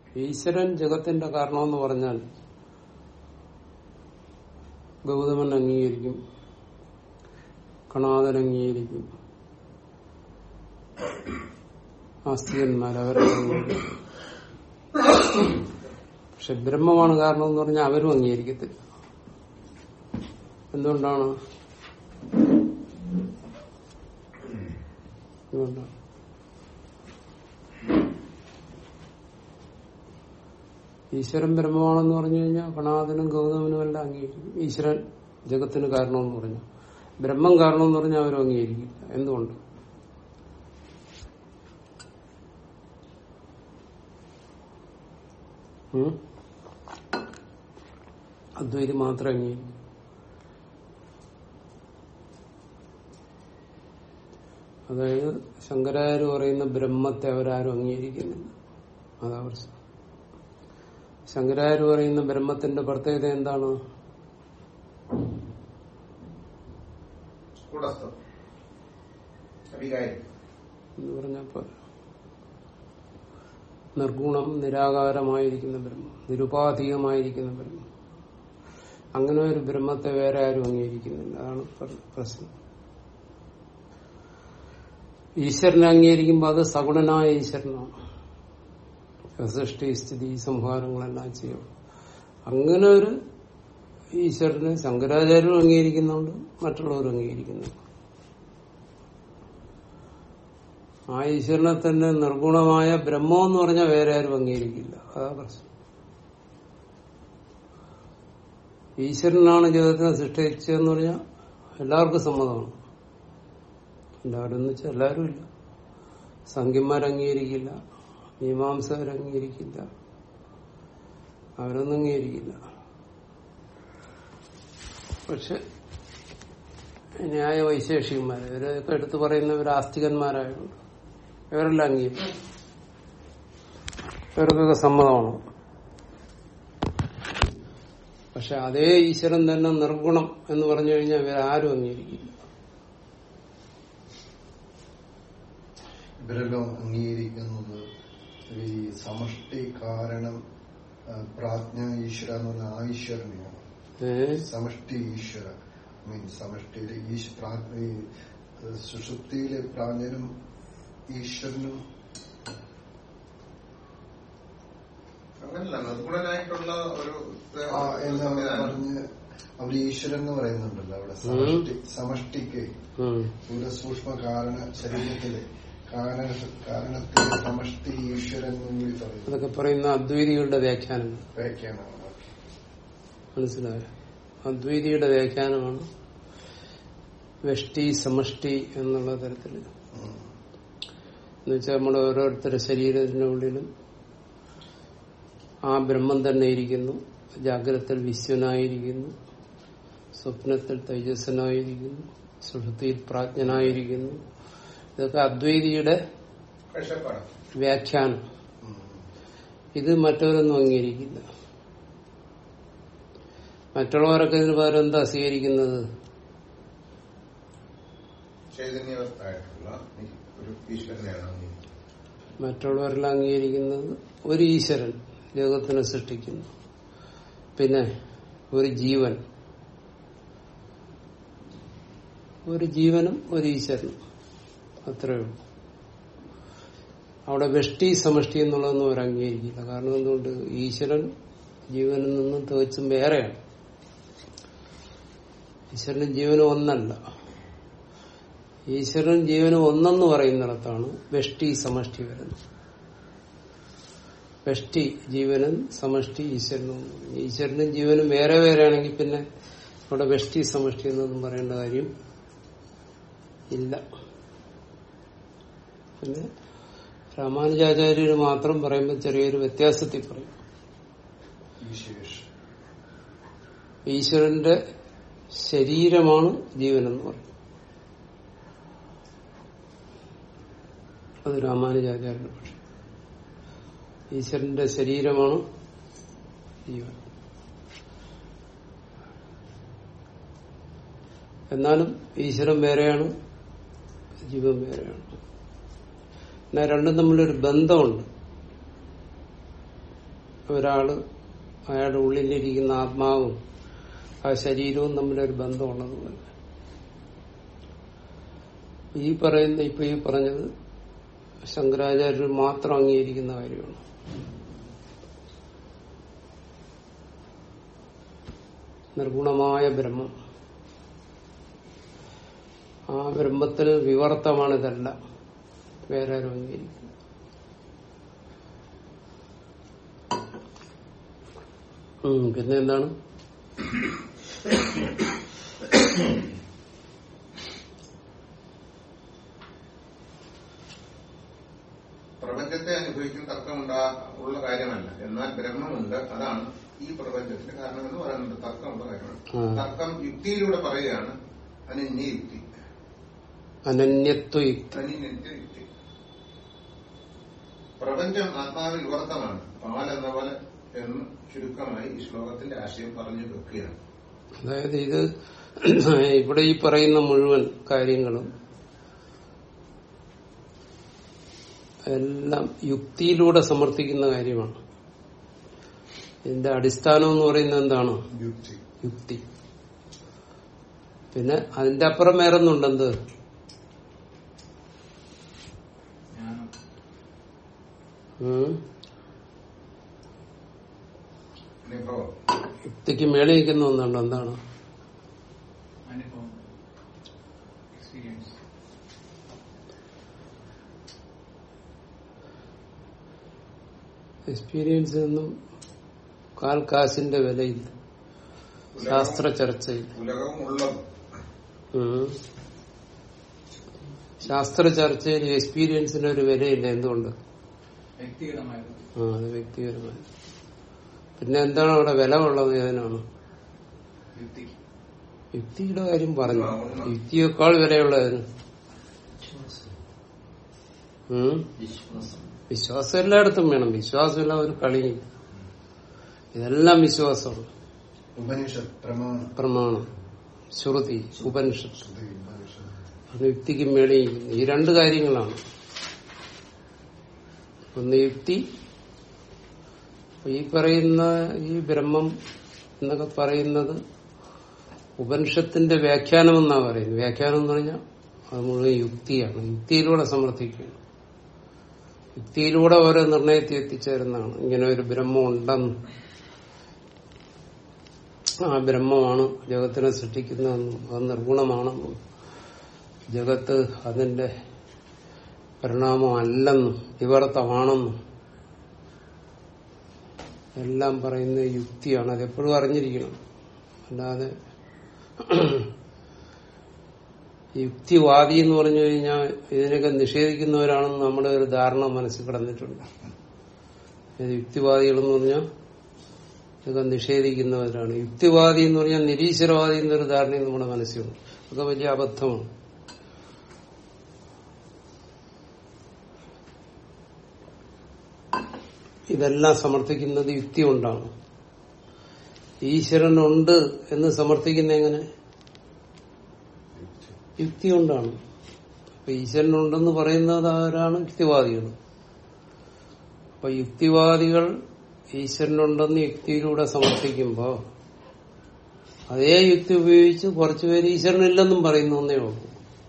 ഈശ്വരൻ ജഗത്തിന്റെ കാരണമെന്ന് പറഞ്ഞാൽ ഗൗതമൻ അംഗീകരിക്കും കണാദൻ അംഗീകരിക്കും ആസ്തികന്മാർ അവരൊക്കെ അംഗീകരിക്കും പക്ഷെ ബ്രഹ്മമാണ് കാരണം എന്ന് പറഞ്ഞാൽ അവരും അംഗീകരിക്കത്തില്ല എന്തുകൊണ്ടാണ് എന്തുകൊണ്ടാണ് ഈശ്വരൻ ബ്രഹ്മമാണെന്ന് പറഞ്ഞു കഴിഞ്ഞാൽ കണാദനും ഗൗതമനും എല്ലാം അംഗീകരിക്കും ഈശ്വരൻ ജഗത്തിന് കാരണമെന്ന് പറഞ്ഞു ബ്രഹ്മം കാരണമെന്ന് പറഞ്ഞാൽ അവരും അംഗീകരിക്കില്ല എന്തുകൊണ്ട് ഉം? അദ്വൈതി മാത്രം അംഗീകരിക്കും അതായത് ശങ്കരാചാര്യ പറയുന്ന ബ്രഹ്മത്തെ അവരാരും അംഗീകരിക്കുന്നില്ല അതാ പ്രശ്നം ശങ്കരാചാര്യ പറയുന്ന ബ്രഹ്മത്തിന്റെ പ്രത്യേകത എന്താണ് കൂടസ്ഥം അഭികാരി എന്ന് പറഞ്ഞപ്പോ നിർഗുണം നിരാകാരമായിരിക്കുന്ന ബ്രഹ്മം നിരുപാധികമായിരിക്കുന്ന ബ്രഹ്മം അങ്ങനെ ഒരു ബ്രഹ്മത്തെ വേറെ ആരും അംഗീകരിക്കുന്നില്ല അതാണ് പ്ര- പ്രശ്നം ഈശ്വരനെ അംഗീകരിക്കുമ്പോൾ അത് സഗുണനായ ഈശ്വരനാണ് സൃഷ്ടി സ്ഥിതി സംഹാരങ്ങളെല്ലാം ചെയ്യും അങ്ങനെ ഒരു ഈശ്വരനെ ശങ്കരാചാര്യരും അംഗീകരിക്കുന്നുണ്ട് മറ്റുള്ളവരും അംഗീകരിക്കുന്നുണ്ട് ആ ഈശ്വരനെ തന്നെ നിർഗുണമായ ബ്രഹ്മം എന്ന് പറഞ്ഞാൽ വേറെ ആരും അംഗീകരിക്കില്ല അതാ പ്രശ്നം ഈശ്വരനാണ് ജഗത്തിനെ സൃഷ്ടിച്ചതെന്ന് പറഞ്ഞാൽ എല്ലാവർക്കും സമ്മതമാണ് എല്ലാവരും എന്ന് വെച്ചാൽ എല്ലാവരും ഇല്ല സംഖ്യന്മാർ അംഗീകരിക്കില്ല മീമാംസകർ അംഗീകരിക്കില്ല അവരൊന്നും അംഗീകരിക്കില്ല പക്ഷെ ന്യായ വൈശേഷികന്മാർ ഇവരൊക്കെ എടുത്തു പറയുന്നവർ ആസ്തികന്മാരായതുകൊണ്ട് ഇവരെല്ലാം അംഗീകരിക്കും ഇവർക്കൊക്കെ സമ്മതമാണ് പക്ഷെ അതേ ഈശ്വരൻ തന്നെ നിർഗുണം എന്ന് പറഞ്ഞു കഴിഞ്ഞാൽ ഇവരാരും അംഗീകരിക്കില്ല ഇവരെല്ലാം അംഗീകരിക്കുന്നത് ഈ സമഷ്ടി കാരണം ആ, പ്രാജ്ഞ ഈശ്വര എന്ന് പറഞ്ഞ ആ ഈശ്വരനെയാണ് ഏ സമഷ്ടി ഈശ്വര മീൻ സമഷ്ടിയിലെ ഈശ് പ്രാ- ഈ സുഷുപ്തിയിലെ പ്രാജ്ഞനും ഈശ്വരനും അങ്ങനല്ല നിർഗുണനായിട്ടുള്ള ഒരു ആ, എന്ന് സംവിധാനം പറഞ്ഞ് അവർ ഈശ്വരൻ എന്ന് പറയുന്നുണ്ടല്ലോ അവിടെ സമഷ്ടി സമഷ്ടിക്ക് ഉം. ഇവിടെ സൂക്ഷ്മ കാരണ ശരീരത്തിലെ കാരണ കാരണത്തിലെ സമഷ്ടി ഈശ്വരൻ എന്ന് കൂടി പറയുന്നു അതൊക്കെ പറയുന്ന അദ്വൈതികളുടെ വ്യാഖ്യാനങ്ങൾ വ്യാഖ്യാനമാണ് മനസ്സിലായോ അദ്വൈതിയുടെ വ്യാഖ്യാനമാണ് വെഷ്ടി സമഷ്ടി എന്നുള്ള തരത്തിൽ ഉം. എന്നുവെച്ചാൽ നമ്മുടെ ഓരോരുത്തരുടെ ശരീരത്തിനുള്ളിലും ആ ബ്രഹ്മം തന്നെ ഇരിക്കുന്നു ജാഗ്രതത്തിൽ വിശ്വനായിരിക്കുന്നു സ്വപ്നത്തിൽ തേജസ്സനായിരിക്കുന്നു സുഷുതിയിൽ പ്രാജ്ഞനായിരിക്കുന്നു ഇതൊക്കെ അദ്വൈതിയുടെ കാഴ്ചപ്പാട് വ്യാഖ്യാനം ഉം. ഇത് മറ്റവരൊന്നും അംഗീകരിക്കില്ല മറ്റുള്ളവരൊക്കെ ഇതിന് പകരം എന്താ സ്വീകരിക്കുന്നത് ചൈതന്യവസ്ഥായിട്ടുള്ള ഒരു ഈശ്വരനെയാണ് അങ്ങ് മറ്റുള്ളവരെല്ലാം അംഗീകരിക്കുന്നത് ഒരു ഈശ്വരൻ ജഗത്തിനെ സൃഷ്ടിക്കുന്നു പിന്നെ ഒരു ജീവൻ ഒരു ജീവനും ഒരു ഈശ്വരനും അത്രയേ ഉള്ളൂ അവിടെ വെഷ്ടി സമഷ്ടി എന്നുള്ളതൊന്നും അവർ അംഗീകരിക്കില്ല കാരണം എന്തുകൊണ്ട് ഈശ്വരൻ ജീവനിൽ നിന്നും തികച്ചും വേറെയാണ് ഈശ്വരനും ജീവനും ഒന്നല്ല ഈശ്വരൻ ജീവനും ഒന്നെന്ന് പറയുന്നിടത്താണ് വെഷ്ടി സമഷ്ടി വരുന്നത് വെഷ്ടി ജീവനും സമഷ്ടി ഈശ്വരനും ഈശ്വരനും ജീവനും വേറെ വേറെ ആണെങ്കിൽ പിന്നെ അവിടെ വെഷ്ടി സമഷ്ടി എന്നൊന്നും പറയേണ്ട കാര്യം ഇല്ല പിന്നെ രാമാനുജാചാര്യർ മാത്രം പറയുമ്പോൾ ചെറിയൊരു വ്യത്യാസത്തിൽ പറയും ഈശ്വരേഷ് ഈശ്വരന്റെ ശരീരമാണ് ജീവനെന്ന് പറയും അത് രാമാനുജാചാര്യന്റെ പക്ഷം ഈശ്വരന്റെ ശരീരമാണ് ജീവൻ എന്നാലും ഈശ്വരൻ വേറെയാണ് ജീവൻ വേറെയാണ് എന്നാൽ രണ്ടും തമ്മിലൊരു ബന്ധമുണ്ട് ഒരാള് അയാളുടെ ഉള്ളിലിരിക്കുന്ന ആത്മാവും ആ ശരീരവും തമ്മിലൊരു ബന്ധമുള്ളതുപോലെ ഈ പറയുന്ന ഇപ്പൊ ഈ പറഞ്ഞത് ശങ്കരാചാര്യർ മാത്രം അംഗീകരിക്കുന്ന കാര്യമാണ് നിർഗുണമായ ബ്രഹ്മം ആ ബ്രഹ്മത്തിൽ വിവർത്തമാണ് ഇതെല്ലാം വേറെ ആരും അംഗീകരിക്കും ഉം, പിന്നെ എന്താണ് പ്രപഞ്ചത്തെ അനുഭവിക്കുന്ന തർക്കമുണ്ടാ ഉള്ള കാര്യമല്ല എന്നാൽ ബ്രഹ്മമുണ്ട് അതാണ് ഈ പ്രപഞ്ചത്തിന്റെ കാരണം എന്ന് പറയുന്നത് തർക്കമുള്ള കാര്യമാണ് ആ. തർക്കം യുക്തിയിലൂടെ പറയുകയാണ് അനന്യയുക്തി അനന്യത്വ യുക്തി അനന്യയുക്തി പ്രപഞ്ചം ആത്മാവിൽ വിവർത്തമാണ് പാലെന്ന പോലെ എന്ന് ചുരുക്കമായി ഈ ശ്ലോകത്തിന്റെ ആശയം പറഞ്ഞു വെക്കുകയാണ് അതായത് ഇത് ഇവിടെ ഈ പറയുന്ന മുഴുവൻ കാര്യങ്ങളും എല്ലാം യുക്തിയിലൂടെ സമർത്ഥിക്കുന്ന കാര്യമാണ് ഇതിന്റെ അടിസ്ഥാനം എന്ന് പറയുന്നത് എന്താണ് യുക്തി യുക്തി പിന്നെ അതിന്റെ അപ്പുറം വേറൊന്നുണ്ടെന്ത് ഉം. അനുഭവം യുക്തിക്ക് മേളിൽ നിൽക്കുന്ന ഒന്നുണ്ട് എന്താണ് അനുഭവം എക്സ്പീരിയൻസ് എക്സ്പീരിയൻസ് ഒന്നും കാൽ കാശിന്റെ വിലയില്ല ശാസ്ത്ര ചർച്ചയിൽ ഉലകവും ഉള്ളതും ഉം. ശാസ്ത്ര ചർച്ചയിൽ എക്സ്പീരിയൻസിന് ഒരു വിലയില്ല എന്തുകൊണ്ട് വ്യക്തിഗതമായത് ആ അത് വ്യക്തിപരമായി പിന്നെ എന്താണ് അവിടെ വില ഉള്ളത് ഏതിനാണ് യുക്തിക്ക് യുക്തിയുടെ കാര്യം പറഞ്ഞു യുക്തിയേക്കാൾ വിലയുള്ളതിന് ഉം? വിശ്വാസം എല്ലായിടത്തും വേണം വിശ്വാസമില്ല ഒരു കളിയില്ല ഇതെല്ലാം വിശ്വാസമാണ് ഉപനിഷത്ത് പ്രമാണം പ്രമാണം ശ്രുതി ഉപനിഷത്ത് ശ്രുതി ഉപനിഷത്ത് അത് യുക്തിക്ക് മേളിൽ ഈ രണ്ട് കാര്യങ്ങളാണ് ഒന്ന് യുക്തി ഈ പറയുന്ന ഈ ബ്രഹ്മം എന്നൊക്കെ പറയുന്നത് ഉപനിഷത്തിന്റെ വ്യാഖ്യാനം എന്നാ പറയുന്നത് വ്യാഖ്യാനം എന്ന് പറഞ്ഞാൽ അത് മുഴുവൻ യുക്തിയാണ് യുക്തിയിലൂടെ സമർത്ഥിക്കുകയാണ് യുക്തിയിലൂടെ ഓരോ നിർണയത്തിൽ എത്തിച്ചേരുന്നതാണ് ഇങ്ങനെ ഒരു ബ്രഹ്മം ഉണ്ടെന്ന് ആ ബ്രഹ്മമാണ് ജഗത്തിനെ സൃഷ്ടിക്കുന്നതെന്നും അത് നിർഗുണമാണെന്നും ജഗത്ത് അതിന്റെ പരിണാമം അല്ലെന്നും വിവർത്തമാണെന്നും എല്ലാം പറയുന്ന യുക്തിയാണ് അതെപ്പോഴും അറിഞ്ഞിരിക്കണം അല്ലാതെ യുക്തിവാദി എന്ന് പറഞ്ഞു കഴിഞ്ഞാൽ ഇതിനൊക്കെ നിഷേധിക്കുന്നവരാണെന്ന് നമ്മുടെ ഒരു ധാരണ മനസ്സിൽ കിടന്നിട്ടുണ്ട് ഇത് യുക്തിവാദികളെന്ന് പറഞ്ഞാൽ ഇതൊക്കെ നിഷേധിക്കുന്നവരാണ് യുക്തിവാദി എന്ന് പറഞ്ഞാൽ നിരീശ്വരവാദി എന്നൊരു ധാരണയും നമ്മുടെ മനസ്സിലുണ്ട് അതൊക്കെ വലിയ അബദ്ധമാണ് ഇതെല്ലാം സമർത്ഥിക്കുന്നത് യുക്തി കൊണ്ടാണ് ഈശ്വരനുണ്ട് എന്ന് സമർത്ഥിക്കുന്ന എങ്ങനെ യുക്തി കൊണ്ടാണ് അപ്പൊ ഈശ്വരനുണ്ടെന്ന് പറയുന്നത് ആരാണ് യുക്തിവാദികൾ അപ്പൊ യുക്തിവാദികൾ ഈശ്വരനുണ്ടെന്ന് യുക്തിയിലൂടെ സമർത്ഥിക്കുമ്പോ അതേ യുക്തി ഉപയോഗിച്ച് കുറച്ചുപേര് ഈശ്വരനില്ലെന്നും പറയുന്നു എന്നേ ഉള്ളൂ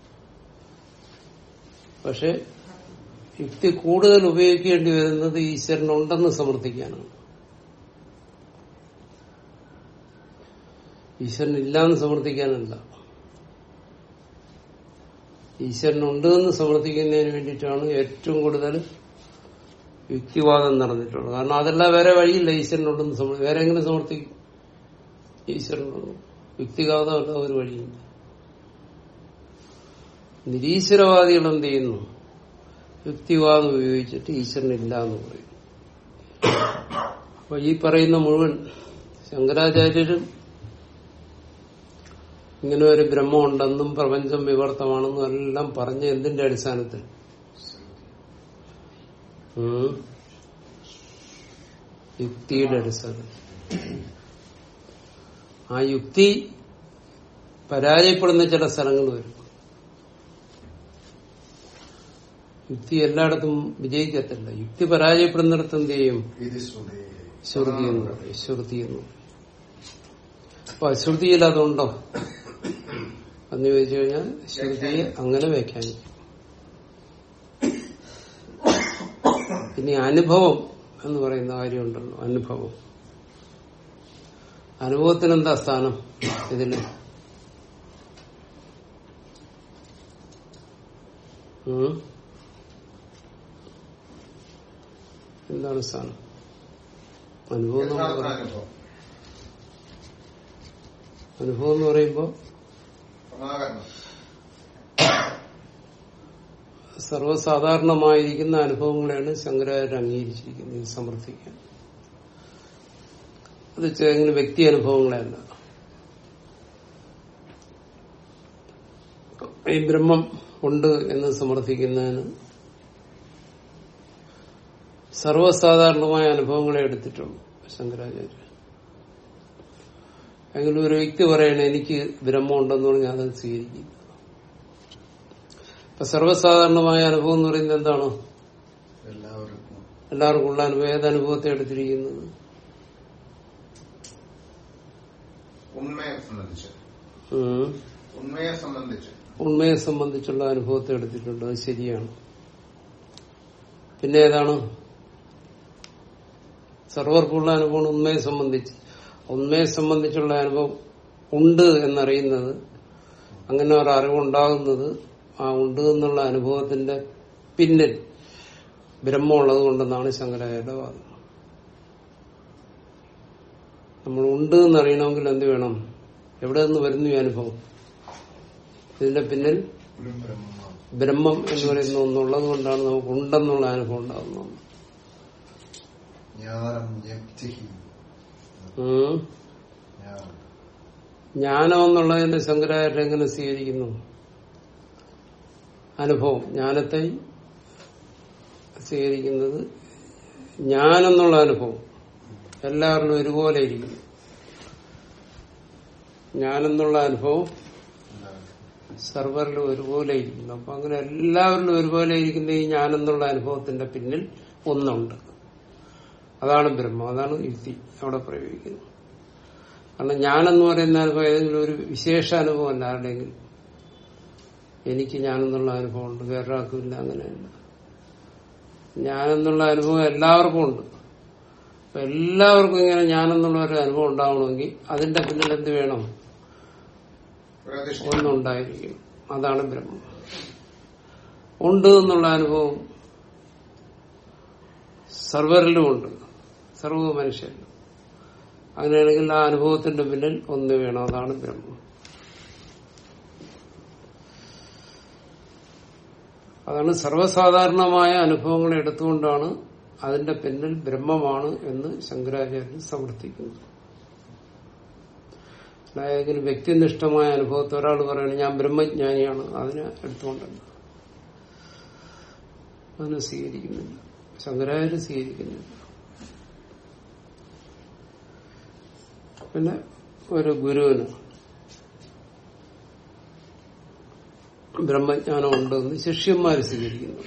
പക്ഷെ യുക്തി കൂടുതൽ ഉപയോഗിക്കേണ്ടി വരുന്നത് ഈശ്വരനുണ്ടെന്ന് സമർത്ഥിക്കാനാണ് ഈശ്വരൻ ഇല്ലാന്ന് സമർത്ഥിക്കാനല്ല ഈശ്വരനുണ്ട് എന്ന് സമർത്ഥിക്കുന്നതിന് വേണ്ടിയിട്ടാണ് ഏറ്റവും കൂടുതൽ യുക്തിവാദം നടന്നിട്ടുള്ളത് കാരണം അതെല്ലാം വേറെ വഴിയില്ല ഈശ്വരനുണ്ടെന്ന് സമർ- വേറെ എങ്ങനെ സമർത്ഥിക്കും ഈശ്വരനുണ്ട് യുക്തിവാദമല്ല ഒരു വഴിയില്ല നിരീശ്വരവാദികൾ എന്ത് ചെയ്യുന്നു യുക്തിവാദം ഉപയോഗിച്ചിട്ട് ഈശ്വരനില്ല എന്ന് പറയും അപ്പൊ ഈ പറയുന്ന മുഴുവൻ ശങ്കരാചാര്യരും ഇങ്ങനെ ഒരു ബ്രഹ്മമുണ്ടെന്നും പ്രപഞ്ചം വിവർത്തമാണെന്നും എല്ലാം പറഞ്ഞ എന്തിന്റെ അടിസ്ഥാനത്തിൽ ഉം. യുക്തിയുടെ അടിസ്ഥാനത്തിൽ ആ യുക്തി പരാജയപ്പെടുന്ന ചില സ്ഥലങ്ങൾ വരും യുക്തി എല്ലായിടത്തും വിജയിക്കത്തില്ല യുക്തി പരാജയപ്പെടുന്നിടത്ത് എന്ത് ചെയ്യും ഇത് ശ്രുതി ശ്രുതി എന്ന് പറയും ശ്രുതി എന്ന് പറയും. അപ്പൊ അശ്രുതിയിൽ അതുണ്ടോ എന്ന് ചോദിച്ചു കഴിഞ്ഞാൽ ശ്രുതിയെ അങ്ങനെ വ്യാഖ്യാനിക്കും ഇനി അനുഭവം എന്ന് പറയുന്ന കാര്യമുണ്ടല്ലോ അനുഭവം അനുഭവത്തിന് എന്താ സ്ഥാനം ഇതില് ഉം? എന്താണ് സ്ഥാനം അനുഭവം എന്ന് യഥാർത്ഥ പറയുന്നത് അനുഭവം അനുഭവം എന്ന് പറയുമ്പോൾ സമാകരണം സർവ്വസാധാരണമായിരിക്കുന്ന അനുഭവങ്ങളെയാണ് ശങ്കരാചാര്യ അംഗീകരിച്ചിരിക്കുന്നത് ഇത് സമർത്ഥിക്കാൻ അത് ചേങ്ങനെ വ്യക്തി അനുഭവങ്ങളെയല്ല ഈ ബ്രഹ്മം ഉണ്ട് എന്ന് സമർത്ഥിക്കുന്നതിന് സർവ്വസാധാരണമായ അനുഭവങ്ങളെ എടുത്തിട്ടുള്ളൂ ശങ്കരാചാര്യ എങ്കിലും ഒരു വ്യക്തി പറയണേ എനിക്ക് ബ്രഹ്മം ഉണ്ടെന്ന് പറഞ്ഞാൽ അത് സ്വീകരിക്കും ഇപ്പൊ സർവ്വസാധാരണമായ അനുഭവം എന്ന് പറയുന്നത് എന്താണ് എല്ലാവർക്കും എല്ലാവർക്കും ഉള്ള അനുഭവം ഏത് അനുഭവത്തെ എടുത്തിരിക്കുന്നത് ഉണ്മയെ സംബന്ധിച്ച് ഉം. ഉണ്മയെ സംബന്ധിച്ച് ഉണ്മയെ സംബന്ധിച്ചുള്ള അനുഭവത്തെ എടുത്തിട്ടുണ്ട് അത് ശരിയാണ് പിന്നെ ഏതാണ് സർവർക്കുള്ള അനുഭവം ഉണ്മയെ സംബന്ധിച്ച് ഉണ്മയെ സംബന്ധിച്ചുള്ള അനുഭവം ഉണ്ട് എന്നറിയുന്നത് അങ്ങനെ ഒരു അറിവുണ്ടാകുന്നത് ആ ഉണ്ട് എന്നുള്ള അനുഭവത്തിന്റെ പിന്നിൽ ബ്രഹ്മമുള്ളത് കൊണ്ടെന്നാണ് ശങ്കരാചാര്യ വാദം നമ്മൾ ഉണ്ട് എന്നറിയണമെങ്കിൽ എന്ത് വേണം എവിടെ നിന്ന് വരുന്നു ഈ അനുഭവം ഇതിന്റെ പിന്നിൽ ബ്രഹ്മം ബ്രഹ്മം എന്ന് പറയുന്ന ഒന്നുള്ളത് കൊണ്ടാണ് നമുക്ക് ഉണ്ടെന്നുള്ള അനുഭവം ഉണ്ടാകുന്നത് ജ്ഞാനം ജ്ഞപ്തി ഉം. ജ്ഞാനം ജ്ഞാനം എന്നുള്ളതിന്റെ ശങ്കരാചാര്യ എങ്ങനെ സ്വീകരിക്കുന്നു അനുഭവം ജ്ഞാനത്തെ സ്വീകരിക്കുന്നത് ഞാനെന്നുള്ള അനുഭവം എല്ലാവരിലും ഒരുപോലെ ഇരിക്കുന്നു ഞാനെന്നുള്ള അനുഭവം സർവരിലും ഒരുപോലെ ഇരിക്കുന്നു അപ്പൊ അങ്ങനെ എല്ലാവരിലും ഒരുപോലെ ഇരിക്കുന്ന ഈ ഞാനെന്നുള്ള അനുഭവത്തിന്റെ പിന്നിൽ ഒന്നുണ്ട് അതാണ് ബ്രഹ്മം അതാണ് യുക്തി അവിടെ പ്രയോഗിക്കുന്നത് കാരണം ഞാനെന്ന് പറയുന്ന അനുഭവം ഏതെങ്കിലും ഒരു വിശേഷ അനുഭവമല്ല ആരുടെയെങ്കിലും എനിക്ക് ഞാനെന്നുള്ള അനുഭവമുണ്ട് വേറൊരാൾക്കും ഇല്ല അങ്ങനെയല്ല ഞാനെന്നുള്ള അനുഭവം എല്ലാവർക്കും ഉണ്ട് അപ്പൊ എല്ലാവർക്കും ഇങ്ങനെ ഞാനെന്നുള്ള ഒരു അനുഭവം ഉണ്ടാവണമെങ്കിൽ അതിന്റെ പിന്നിൽ എന്ത് വേണം ഒരധിഷ്ഠിതം ഒന്നുണ്ടായിരിക്കും അതാണ് ബ്രഹ്മം ഉണ്ട് എന്നുള്ള അനുഭവം സർവരിലും ഉണ്ട് സർവ മനുഷ്യരിലും അങ്ങനെയാണെങ്കിൽ ആ അനുഭവത്തിന്റെ പിന്നിൽ ഒന്ന് വേണം അതാണ് ബ്രഹ്മം അതാണ് സർവ്വസാധാരണമായ അനുഭവങ്ങളെ എടുത്തുകൊണ്ടാണ് അതിന്റെ പിന്നിൽ ബ്രഹ്മമാണ് എന്ന് ശങ്കരാചാര്യൻ സമർത്ഥിക്കുന്നത് ഏതെങ്കിലും വ്യക്തിനിഷ്ഠമായ അനുഭവത്തെ ഒരാൾ പറയണ ഞാൻ ബ്രഹ്മജ്ഞാനിയാണ് അതിനെ എടുത്തുകൊണ്ടല്ല അതിനെ സ്വീകരിക്കുന്നില്ല ശങ്കരാചാര്യ സ്വീകരിക്കുന്നില്ല പിന്നെ ഒരു ഗുരുവിന് ബ്രഹ്മജ്ഞാനം ഉണ്ടെന്ന് ശിഷ്യന്മാര് സ്വീകരിക്കുന്നു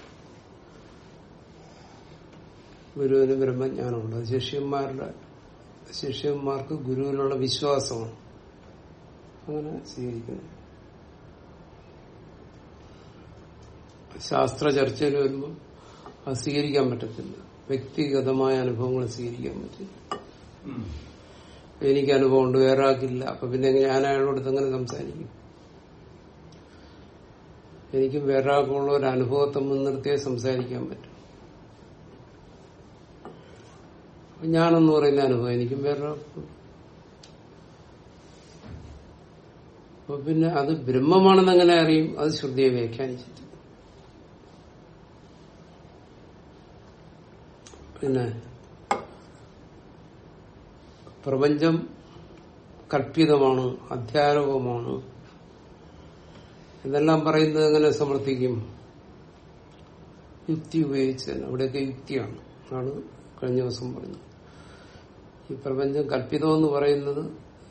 ഗുരുവിന് ബ്രഹ്മജ്ഞാനമുണ്ട് അത് ശിഷ്യന്മാരുടെ ശിഷ്യന്മാർക്ക് ഗുരുവിനുള്ള വിശ്വാസമാണ് അങ്ങനെ സ്വീകരിക്കുന്നു ശാസ്ത്ര ചർച്ചയിൽ വരുമ്പോൾ അത് സ്വീകരിക്കാൻ പറ്റത്തില്ല വ്യക്തിഗതമായ അനുഭവങ്ങൾ സ്വീകരിക്കാൻ പറ്റില്ല എനിക്ക് അനുഭവമുണ്ട് വേറെ ആൾക്കില്ല അപ്പൊ പിന്നെ ഞാൻ അയാളോട് എങ്ങനെ സംസാരിക്കും എനിക്കും വേറെ ആൾക്കുള്ള ഒരു അനുഭവത്തെ മുൻനിർത്തിയേ സംസാരിക്കാൻ പറ്റും അപ്പൊ ഞാനെന്ന് പറയുന്ന അനുഭവം എനിക്കും വേറെ ആൾക്കുണ്ട് അപ്പൊ പിന്നെ അത് ബ്രഹ്മമാണെന്ന് എങ്ങനെ അറിയും അത് ശ്രുതിയെ വ്യാഖ്യാനിച്ചിട്ട് പിന്നെ പ്രപഞ്ചം കൽപ്പിതമാണ് അധ്യാരോപമാണ് ഇതെല്ലാം പറയുന്നത് എങ്ങനെ സമർത്ഥിക്കും യുക്തി ഉപയോഗിച്ച് അവിടെയൊക്കെ യുക്തിയാണ് ആണ് കഴിഞ്ഞ ദിവസം പറഞ്ഞത് ഈ പ്രപഞ്ചം കൽപ്പിതം എന്ന് പറയുന്നത്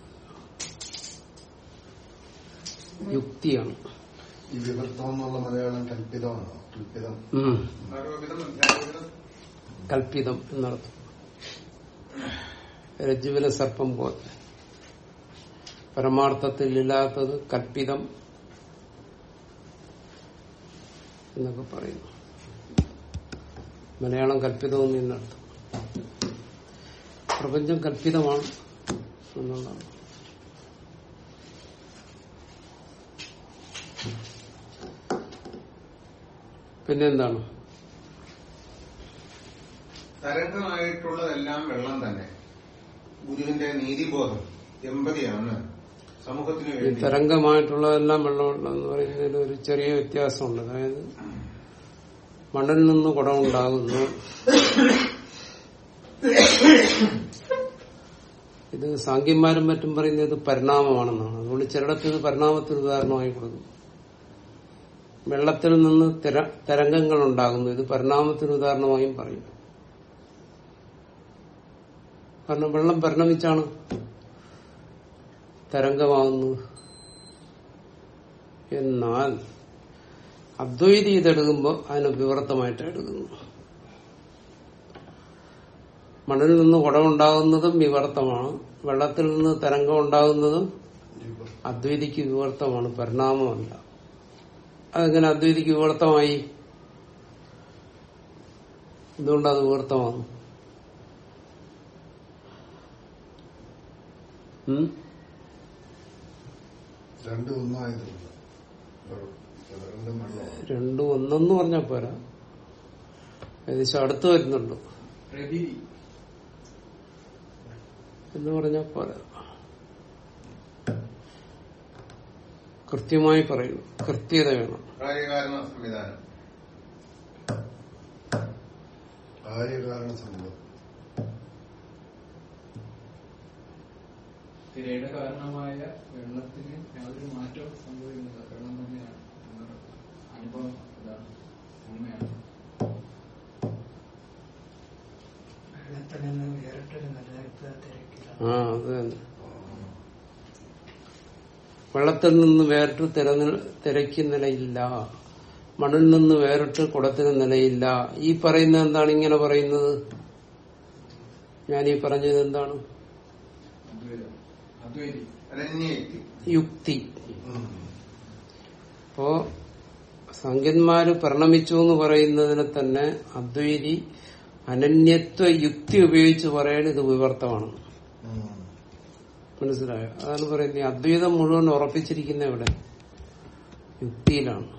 യുക്തിയാണ് ഈ വിവർത്തം എന്നുള്ള മലയാളം കൽപ്പിതമാണോ കൽപ്പിതം ഉം. ആരോപിതം അധ്യാരോപിതം കൽപ്പിതം എന്നർത്ഥം രജ്ജുവിലെ സർപ്പം പോലെ പരമാർത്ഥത്തിൽ ഇല്ലാത്തത് കൽപ്പിതം എന്നൊക്കെ പറയുന്നു മലയാളം കൽപ്പിതമെന്ന് എന്നർത്ഥം പ്രപഞ്ചം കൽപ്പിതമാണ് എന്നുള്ളതാണ് പിന്നെന്താണ് തരംഗമായിട്ടുള്ളതെല്ലാം വെള്ളം തന്നെ ഗുരുവിന്റെ നീതിബോധം എമ്പതിയാണ് സമൂഹത്തിന് ഈ വേണ്ടി തരംഗമായിട്ടുള്ളതെല്ലാം വെള്ളമുള്ള എന്ന് പറയുന്നതിൽ ഒരു ചെറിയ വ്യത്യാസമുണ്ട് അതായത് മണ്ണിൽ നിന്ന് കുടമുണ്ടാകുന്നു ഇത് സാങ്കന്മാരും മറ്റും പറയുന്നത് ഇത് പരിണാമമാണെന്നാണ് അതുകൊണ്ട് ചിലയിടത്ത് ഇത് പരിണാമത്തിന് ഉദാഹരണമായി കൊടുക്കും വെള്ളത്തിൽ നിന്ന് തിര തരംഗങ്ങൾ ഉണ്ടാകുന്നു ഇത് പരിണാമത്തിന് ഉദാഹരണമായും പറയും കാരണം വെള്ളം പരിണമിച്ചാണ് തരംഗമാകുന്നത് എന്നാൽ അദ്വൈതി ഇതെടുക്കുമ്പോൾ അതിന് വിവർത്തമായിട്ട് എടുക്കുന്നു മണ്ണിൽ നിന്ന് കുടമുണ്ടാകുന്നതും വിവർത്തമാണ് വെള്ളത്തിൽ നിന്ന് തരംഗം ഉണ്ടാകുന്നതും അദ്വൈതിക്ക് വിവർത്തമാണ് പരിണാമമല്ല അതെങ്ങനെ അദ്വൈതിക്ക് വിവർത്തമായി എന്തുകൊണ്ട് അത് വിവർത്തമാകും ഉം? രണ്ടും ഒന്നായതുകൊണ്ട് രണ്ടും വെള്ളമാണ് രണ്ടും ഒന്നെന്ന് പറഞ്ഞാൽ പോരാ ഏകദേശം അടുത്ത് വരുന്നുണ്ട് പ്രതി എന്ന് പറഞ്ഞാൽ പോരാ കൃത്യമായി പറയുന്നു കൃത്യത വേണം കാര്യകാരണ സംവിധാനം കാര്യകാരണ സംഭവം തിരയുടെ കാരണമായ വെള്ളത്തിന് യാതൊരു മാറ്റവും സംഭവിക്കുന്നില്ല വെള്ളം തന്നെയാണ് നമ്മുടെ അനുഭവം ഇതാണ് ഉണ്മയാണ് വെള്ളത്തിൽ നിന്ന് വേറിട്ടൊരു നിലനിൽപ്പ് തിരക്കില്ല ആ അത് തന്നെ വെള്ളത്തിൽ നിന്ന് വേറിട്ട് തിരഞ്ഞ- തിരയ്ക്ക് നിലയില്ല മണ്ണിൽ നിന്ന് വേറിട്ട് കുടത്തിന് നിലയില്ല ഈ പറയുന്നത് എന്താണ് ഇങ്ങനെ പറയുന്നത് ഞാൻ ഈ പറഞ്ഞത് എന്താണ് അദ്വൈതം അദ്വൈതി അനന്യയുക്തി യുക്തി അപ്പോ സംഖ്യന്മാര് പരിണമിച്ചു എന്ന് പറയുന്നതിനെ തന്നെ അദ്വൈതി അനന്യത്വ യുക്തി ഉപയോഗിച്ച് പറയണ ഇത് വിവർത്തമാണ് മനസ്സിലായോ അതാണ് പറയുന്നത് ഈ അദ്വൈതം മുഴുവൻ ഉറപ്പിച്ചിരിക്കുന്ന എവിടെ യുക്തിയിലാണ്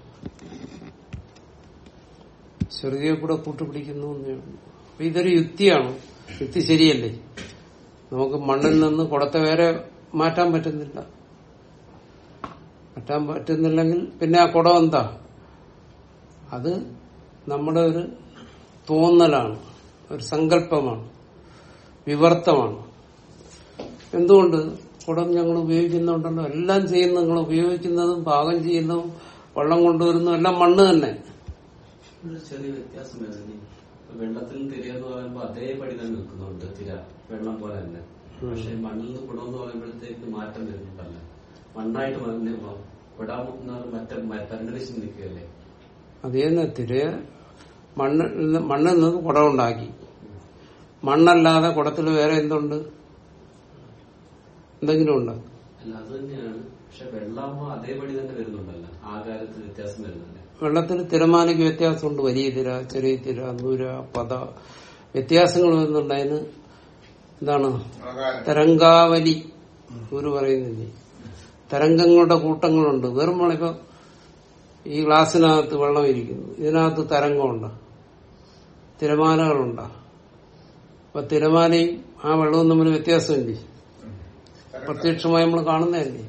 ശ്രുതിയെ കൂടെ കൂട്ടുപിടിക്കുന്നു എന്നേ ഉള്ളൂ. അപ്പൊ ഇതൊരു യുക്തിയാണ് യുക്തി ശരിയല്ലേ നമുക്ക് മണ്ണിൽ നിന്ന് കുടത്തെ വേറെ മാറ്റാൻ പറ്റുന്നില്ല മാറ്റാൻ പറ്റുന്നില്ലെങ്കിൽ പിന്നെ ആ കുടം എന്താ അത് നമ്മുടെ ഒരു തോന്നലാണ് ഒരു സങ്കല്പമാണ് വിവർത്തമാണ് എന്തുകൊണ്ട് കുടം ഞങ്ങൾ ഉപയോഗിക്കുന്നുണ്ടല്ലോ എല്ലാം ചെയ്യുന്ന നിങ്ങൾ ഉപയോഗിക്കുന്നതും പാകം ചെയ്യുന്നതും വെള്ളം കൊണ്ടുവരുന്നതും എല്ലാം മണ്ണ് തന്നെ ഒരു ചെറിയ വ്യത്യാസം വരുന്നു വെള്ളത്തിൽ തിരയെന്ന് പറയുമ്പോൾ അതേപടി തന്നെ നിൽക്കുന്നുണ്ട് തിര വെള്ളം പോലെ തന്നെ പക്ഷെ മണ്ണിൽ നിന്ന് കുടമെന്ന് പറയുമ്പോഴത്തേക്ക് മാറ്റം വരുന്നുണ്ടല്ല മണ്ണായിട്ട് മണ്ണ് വിടാമെന്ന് മറ്റേ പരിണമിച്ച് നിൽക്കുകയല്ലേ അത് തന്നെ തിരയ മണ്ണിൽ നിന്ന് മണ്ണിൽ നിന്ന് കുടം ഉണ്ടാക്കി മണ്ണല്ലാതെ കുടത്തിൽ വേറെ എന്തുണ്ട് എന്തെങ്കിലും ഉണ്ടോ അല്ല അത് തന്നെയാണ് പക്ഷെ വെള്ളമാകുമ്പോൾ അതേപടി തന്നെ വരുന്നുണ്ടല്ലോ ആകാരത്തിൽ വ്യത്യാസം വരുന്നുണ്ട് വെള്ളത്തിൽ തിരമാലയ്ക്ക് വ്യത്യാസമുണ്ട് വലിയ തിര ചെറിയ തിര നൂര പത വ്യത്യാസങ്ങൾ വരുന്നുണ്ട് അതിന് എന്താണ് ആകാരം തരംഗാവലി ഗുരു പറയുന്നില്ലേ തരംഗങ്ങളുടെ കൂട്ടങ്ങളുണ്ട് വെറും വെള്ളം ഇപ്പൊ ഈ ഗ്ലാസ്സിനകത്ത് വെള്ളം ഇരിക്കുന്നു ഇതിനകത്ത് തരംഗമുണ്ട് തിരമാലകളുണ്ട് അപ്പൊ തിരമാലയും ആ വെള്ളവും തമ്മിൽ വ്യത്യാസമില്ലേ പ്രത്യക്ഷമായി നമ്മൾ കാണുന്നതല്ലേ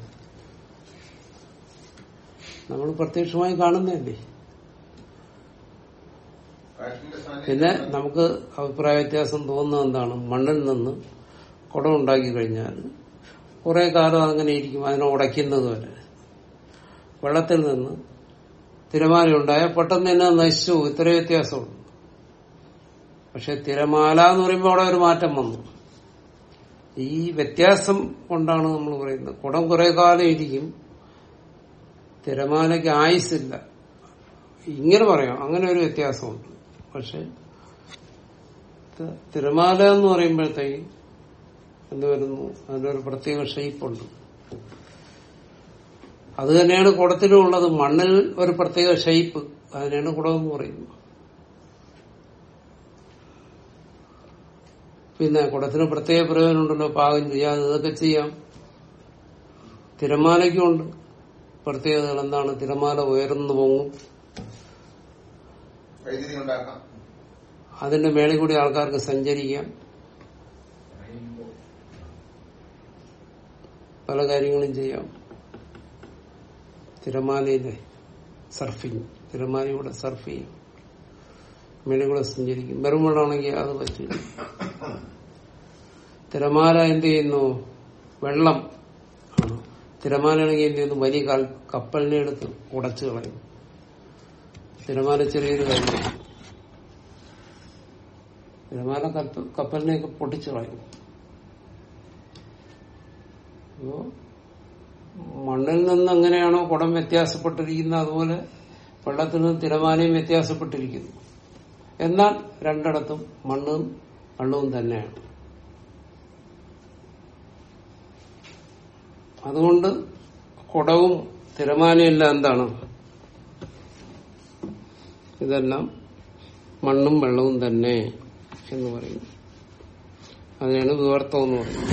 നമ്മൾ പ്രത്യക്ഷമായി കാണുന്നതല്ലേ കാറ്റിന്റെ പിന്നെ സാന്നിധ്യം നമുക്ക് അഭിപ്രായ വ്യത്യാസം തോന്നുന്നത് എന്താണ് മണ്ണിൽ നിന്ന് കുടം ഉണ്ടാക്കി കഴിഞ്ഞാൽ കുറെ കാലം അങ്ങനെ ഇരിക്കും അതിനെ ഉടയ്ക്കുന്നത് വരെ വെള്ളത്തിൽ നിന്ന് തിരമാല ഉണ്ടായ പെട്ടെന്ന് തന്നെ അത് നശിച്ചു പോകും. ഇത്ര വ്യത്യാസമുള്ളൂ പക്ഷെ തിരമാല എന്ന് പറയുമ്പോൾ അവിടെ ഒരു മാറ്റം വന്നു ഈ വ്യത്യാസം കൊണ്ടാണ് നമ്മൾ പറയുന്നത് കുടം കുറെ കാലം ഇരിക്കും തിരമാലയ്ക്ക് ആയുസില്ല ഇങ്ങനെ പറയാം അങ്ങനെ ഒരു വ്യത്യാസമുണ്ട് പക്ഷെ ത- തിരമാല എന്ന് പറയുമ്പോഴത്തേക്ക് എന്ത് വരുന്നു അതിനൊരു പ്രത്യേക ഷേപ്പുണ്ട് അത് തന്നെയാണ് കുടത്തിലും ഉള്ളത് മണ്ണിൽ ഒരു പ്രത്യേക ഷേപ്പ് അതിനാണ് കുടമെന്ന് പറയുന്നത് പിന്നെ കുടത്തിന് പ്രത്യേക പ്രയോജനമുണ്ടല്ലോ പാകം ചെയ്യാം ഇതൊക്കെ ചെയ്യാം തിരമാലയ്ക്കുണ്ട് പ്രത്യേകതകൾ എന്താണ് തിരമാല ഉയർന്നു പൊങ്ങും വൈദ്യുതി ഉണ്ടാക്കാം അതിന്റെ മേളിൽ കൂടി ആൾക്കാർക്ക് സഞ്ചരിക്കാം റെയിൻബോ പല കാര്യങ്ങളും ചെയ്യാം തിരമാലയിലെ സർഫിങ് തിരമാലയൂടെ സർഫ് ചെയ്യും മേളിൽ കൂടെ സഞ്ചരിക്കും വെറും വെള്ളമാണെങ്കിൽ അത് പറ്റില്ല തിരമാല എന്ത് ചെയ്യുന്നു വെള്ളം ആണ് തിരമാലയാണെങ്കിൽ എന്ത് ചെയ്യുന്നു വലിയ കൽ- കപ്പലിനെ എടുത്ത് ഉടച്ചു കളയും തിരമാല ചെറിയൊരു കാര്യം തിരമാല കപ്പ- കപ്പലിനെയൊക്കെ പൊട്ടിച്ചു കളയും അപ്പോ മണ്ണിൽ നിന്ന് എങ്ങനെയാണോ കുടം വ്യത്യാസപ്പെട്ടിരിക്കുന്നത് അതുപോലെ വെള്ളത്തിൽ നിന്ന് തിരമാലയും വ്യത്യാസപ്പെട്ടിരിക്കുന്നു എന്നാൽ രണ്ടിടത്തും മണ്ണും വെള്ളവും തന്നെയാണ് അതുകൊണ്ട് കുടവും തിരമാലയും എല്ലാം എന്താണ് ഇതെല്ലാം മണ്ണും വെള്ളവും തന്നെ എന്ന് പറയുന്നു അതിനാണ് വിവർത്തം എന്ന് പറയുന്നത്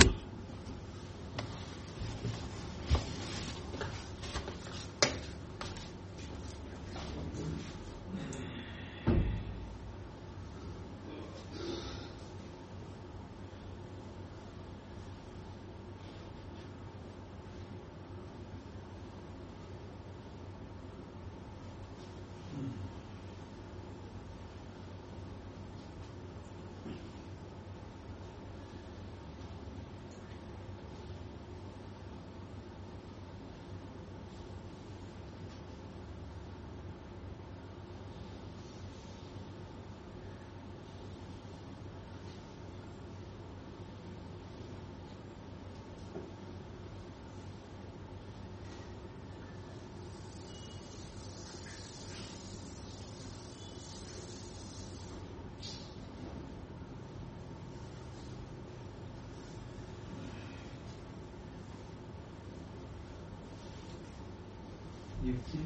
യുക്തി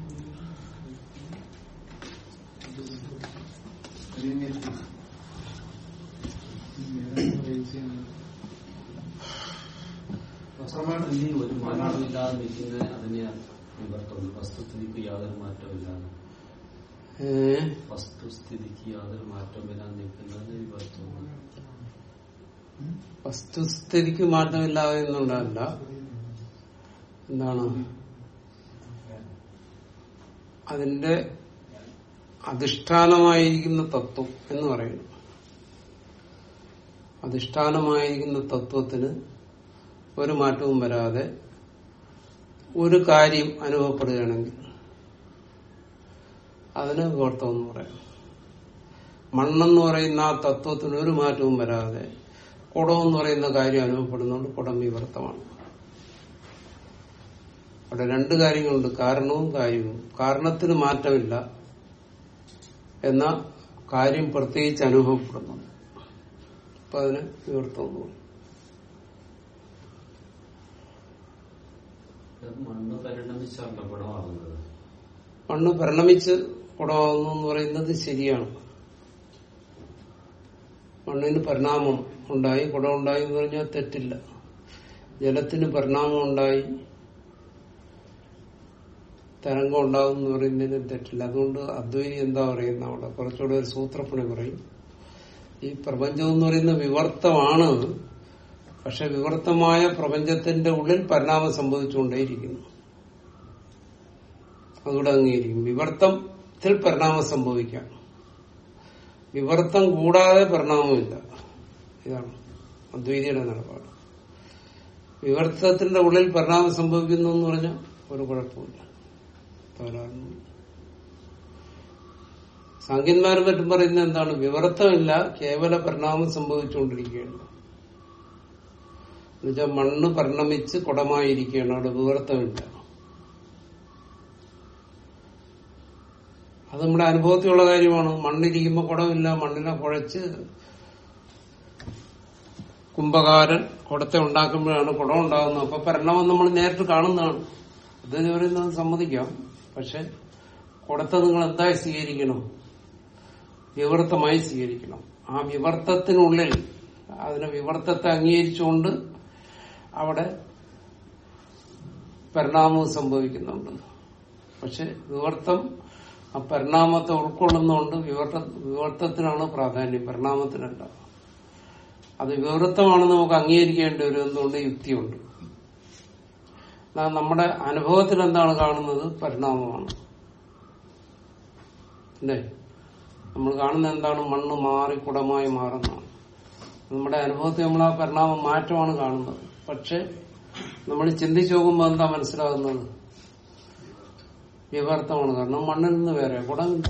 അതിനെത്തി വസ്ത്രമാണെങ്കിൽ ഒരു മാറ്റമില്ലാതെ നിൽക്കുന്ന അതിനെയാണ് വിവർത്തം വസ്തുസ്ഥിതിക്ക് യാതൊരു മാറ്റമില്ലാതെ ഏഹ് വസ്തുസ്ഥിതിക്ക് യാതൊരു മാറ്റമില്ലാതെ നിൽക്കുന്നത് വിവർത്തമാണ് വസ്തുസ്ഥിതിക്ക് മാറ്റമില്ലാതെ എന്നുള്ളതല്ല എന്താണ് അതിന്റെ അധിഷ്ഠാനമായിരിക്കുന്ന തത്വം എന്ന് പറയുന്നു അധിഷ്ഠാനമായിരിക്കുന്ന തത്വത്തിന് ഒരു മാറ്റവും വരാതെ ഒരു കാര്യം അനുഭവപ്പെടുകയാണെങ്കിൽ അതിന് വിവർത്തം എന്ന് പറയാം മണ്ണെന്ന് പറയുന്ന ആ തത്വത്തിന് ഒരു മാറ്റവും വരാതെ കുടം എന്ന് പറയുന്ന കാര്യം അനുഭവപ്പെടുന്നതുകൊണ്ട് കുടം വിവർത്തമാണ് അവിടെ രണ്ട് കാര്യങ്ങളുണ്ട് കാരണവും കാര്യവും കാരണത്തിന് മാറ്റമില്ല എന്ന കാര്യം പ്രത്യേകിച്ച് അനുഭവപ്പെടുന്നു അപ്പൊ അതിന് വിവർത്തം എന്ന് പറയും അത് മണ്ണ് പരിണമിച്ചാണ് ഗുണമാകുന്നത് മണ്ണ് പരിണമിച്ച് കുടമാകുന്നു എന്ന് പറയുന്നത് ശരിയാണ് മണ്ണിന് പരിണാമം ഉണ്ടായി കുടം ഉണ്ടായി എന്ന് പറഞ്ഞാൽ തെറ്റില്ല ജലത്തിന് പരിണാമം ഉണ്ടായി തരംഗം ഉണ്ടാകും എന്ന് പറയുന്നതിന് തെറ്റില്ല അതുകൊണ്ട് അദ്വൈതി എന്താ പറയുന്ന അവിടെ കുറച്ചുകൂടെ ഒരു സൂത്രപ്പണി പറയും ഈ പ്രപഞ്ചം എന്ന് പറയുന്ന വിവർത്തമാണ് പക്ഷെ വിവർത്തമായ പ്രപഞ്ചത്തിന്റെ ഉള്ളിൽ പരിണാമം സംഭവിച്ചുകൊണ്ടേയിരിക്കുന്നു അതുകൂടെ അംഗീകരിക്കും വിവർത്തത്തിൽ പരിണാമം സംഭവിക്കാം വിവർത്തം കൂടാതെ പരിണാമമില്ല ഇതാണ് അദ്വൈതിയുടെ നിലപാട് വിവർത്തത്തിന്റെ ഉള്ളിൽ പരിണാമം സംഭവിക്കുന്നു എന്ന് പറഞ്ഞാൽ ഒരു കുഴപ്പമില്ല തകരാറൊന്നുമില്ല സാങ്കന്മാരും മറ്റും പറയുന്നത് എന്താണ് വിവർത്തമില്ല കേവല പരിണാമം സംഭവിച്ചുകൊണ്ടിരിക്കുകയാണ് എന്നുവെച്ചാൽ മണ്ണ് പരിണമിച്ച് കുടമായിരിക്കുകയാണ് അവിടെ വിവർത്തമില്ല അത് നമ്മുടെ അനുഭവത്തിലുള്ള കാര്യമാണ് മണ്ണിരിക്കുമ്പോൾ കുടമില്ല മണ്ണിനെ കുഴച്ച് കുംഭകാരൻ കുടത്തെ ഉണ്ടാക്കുമ്പോഴാണ് കുടം ഉണ്ടാകുന്നത് അപ്പൊ പരിണാമം നമ്മൾ നേരിട്ട് കാണുന്നതാണ് അത് പറയുന്നത് സമ്മതിക്കാം പക്ഷെ കുടത്തെ നിങ്ങൾ എന്തായി സ്വീകരിക്കണം വിവർത്തമായി സ്വീകരിക്കണം ആ വിവർത്തത്തിനുള്ളിൽ അതിനെ വിവർത്തത്തെ അംഗീകരിച്ചുകൊണ്ട് അവിടെ പരിണാമവും സംഭവിക്കുന്നുണ്ട് പക്ഷെ വിവർത്തം ആ പരിണാമത്തെ ഉൾക്കൊള്ളുന്നതുകൊണ്ട് വിവർത്ത വിവർത്തത്തിനാണ് പ്രാധാന്യം പരിണാമത്തിനല്ല അത് വിവൃത്തമാണെന്ന് നമുക്ക് അംഗീകരിക്കേണ്ടി വരും എന്തുകൊണ്ട് യുക്തിയുണ്ട് എന്നാ നമ്മുടെ അനുഭവത്തിൽ എന്താണ് കാണുന്നത് പരിണാമമാണ് അല്ലേ നമ്മൾ കാണുന്ന എന്താണ് മണ്ണ് മാറി കുടമായി മാറുന്നതാണ് നമ്മുടെ അനുഭവത്തിൽ നമ്മൾ ആ പരിണാമം മാറ്റമാണ് കാണുന്നത് പക്ഷെ നമ്മൾ ചിന്തിച്ചു നോക്കുമ്പോൾ എന്താ മനസ്സിലാകുന്നത് വിവർത്തമാണ് കാരണം മണ്ണിൽ നിന്ന് വേറെ കുടമില്ല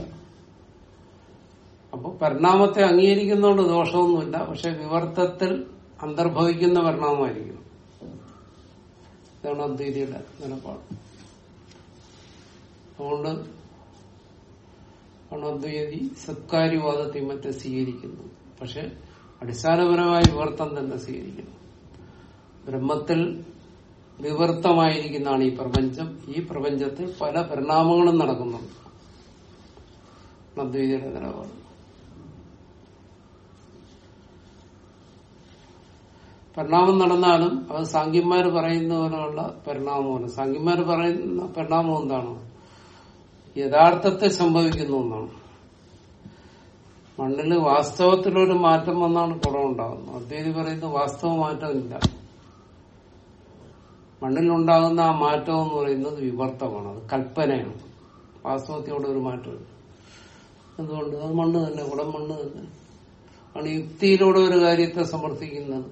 അപ്പൊ പരിണാമത്തെ അംഗീകരിക്കുന്നതുകൊണ്ട് ദോഷമൊന്നുമില്ല പക്ഷെ വിവർത്തത്തിൽ അന്തർഭവിക്കുന്ന പരിണാമമായിരിക്കും ഇതാണ് അദ്വൈതിയുടെ നിലപാട് അതുകൊണ്ട് ആണ് അദ്വൈതി സത്കാര്യവാദത്തെ മറ്റേ സ്വീകരിക്കുന്നു പക്ഷെ അടിസ്ഥാനപരമായ വിവർത്തം തന്നെ സ്വീകരിക്കുന്നു ബ്രഹ്മത്തിൽ വിവർത്തമായിരിക്കുന്നതാണ് ഈ പ്രപഞ്ചം ഈ പ്രപഞ്ചത്തിൽ പല പരിണാമങ്ങളും നടക്കുന്നുണ്ട് അദ്വൈതിയുടെ നിലപാട് പരിണാമം നടന്നാലും അത് സാങ്കന്മാര് പറയുന്ന പോലെയുള്ള പരിണാമമല്ല സാങ്കന്മാര് പറയുന്ന പരിണാമം എന്താണ് യഥാർത്ഥത്തിൽ സംഭവിക്കുന്ന ഒന്നാണ് മണ്ണില് വാസ്തവത്തിലൊരു മാറ്റം വന്നാണ് കുടമുണ്ടാകുന്നത് അദ്വൈതി പറയുന്നത് വാസ്തവ മാറ്റമില്ല മണ്ണിലുണ്ടാകുന്ന ആ മാറ്റം എന്ന് പറയുന്നത് വിവർത്തമാണ് അത് കൽപ്പനയാണ് വാസ്തവത്തിലൂടെ ഒരു മാറ്റമില്ല എന്തുകൊണ്ട് അത് മണ്ണ് തന്നെ കുടം മണ്ണ് തന്നെ ആണ് യുക്തിയിലൂടെ ഒരു കാര്യത്തെ സമർത്ഥിക്കുന്നത്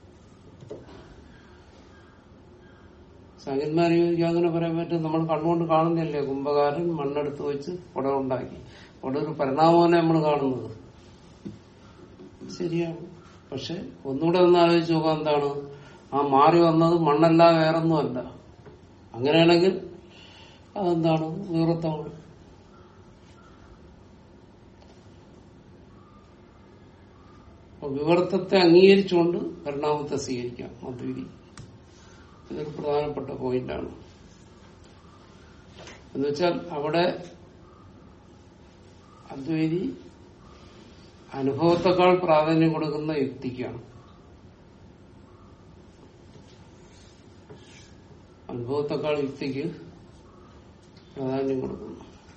സംഗീതമാരെ ചോദിക്കാൻ അങ്ങനെ പറയാൻ പറ്റും നമ്മൾ കണ്ണുകൊണ്ട് കാണുന്നില്ലേ കുംഭകാരൻ മണ്ണെടുത്ത് വെച്ച് കുട ഉണ്ടാക്കി അവിടെ ഒരു പരിണാമമാണ് നമ്മൾ കാണുന്നത് ശരിയാണ് പക്ഷെ ഒന്നുകൂടെ ഒന്ന് ആലോചിച്ച് നോക്കാം എന്താണ് ആ മാറി വന്നത് മണ്ണല്ല വേറൊന്നുമല്ല അങ്ങനെയാണെങ്കിൽ അതെന്താണ് വിവൃത്തമാണ് അപ്പൊ വിവർത്തത്തെ അംഗീകരിച്ചുകൊണ്ട് പരിണാമത്തെ സ്വീകരിക്കാം അദ്വൈതി ഇതൊരു പ്രധാനപ്പെട്ട പോയിന്റാണ് എന്നുവെച്ചാൽ അവിടെ അദ്വൈതി അനുഭവത്തെക്കാൾ പ്രാധാന്യം കൊടുക്കുന്ന യുക്തിക്കാണ് അനുഭവത്തെക്കാൾ യുക്തിക്ക് പ്രാധാന്യം കൊടുക്കുന്നു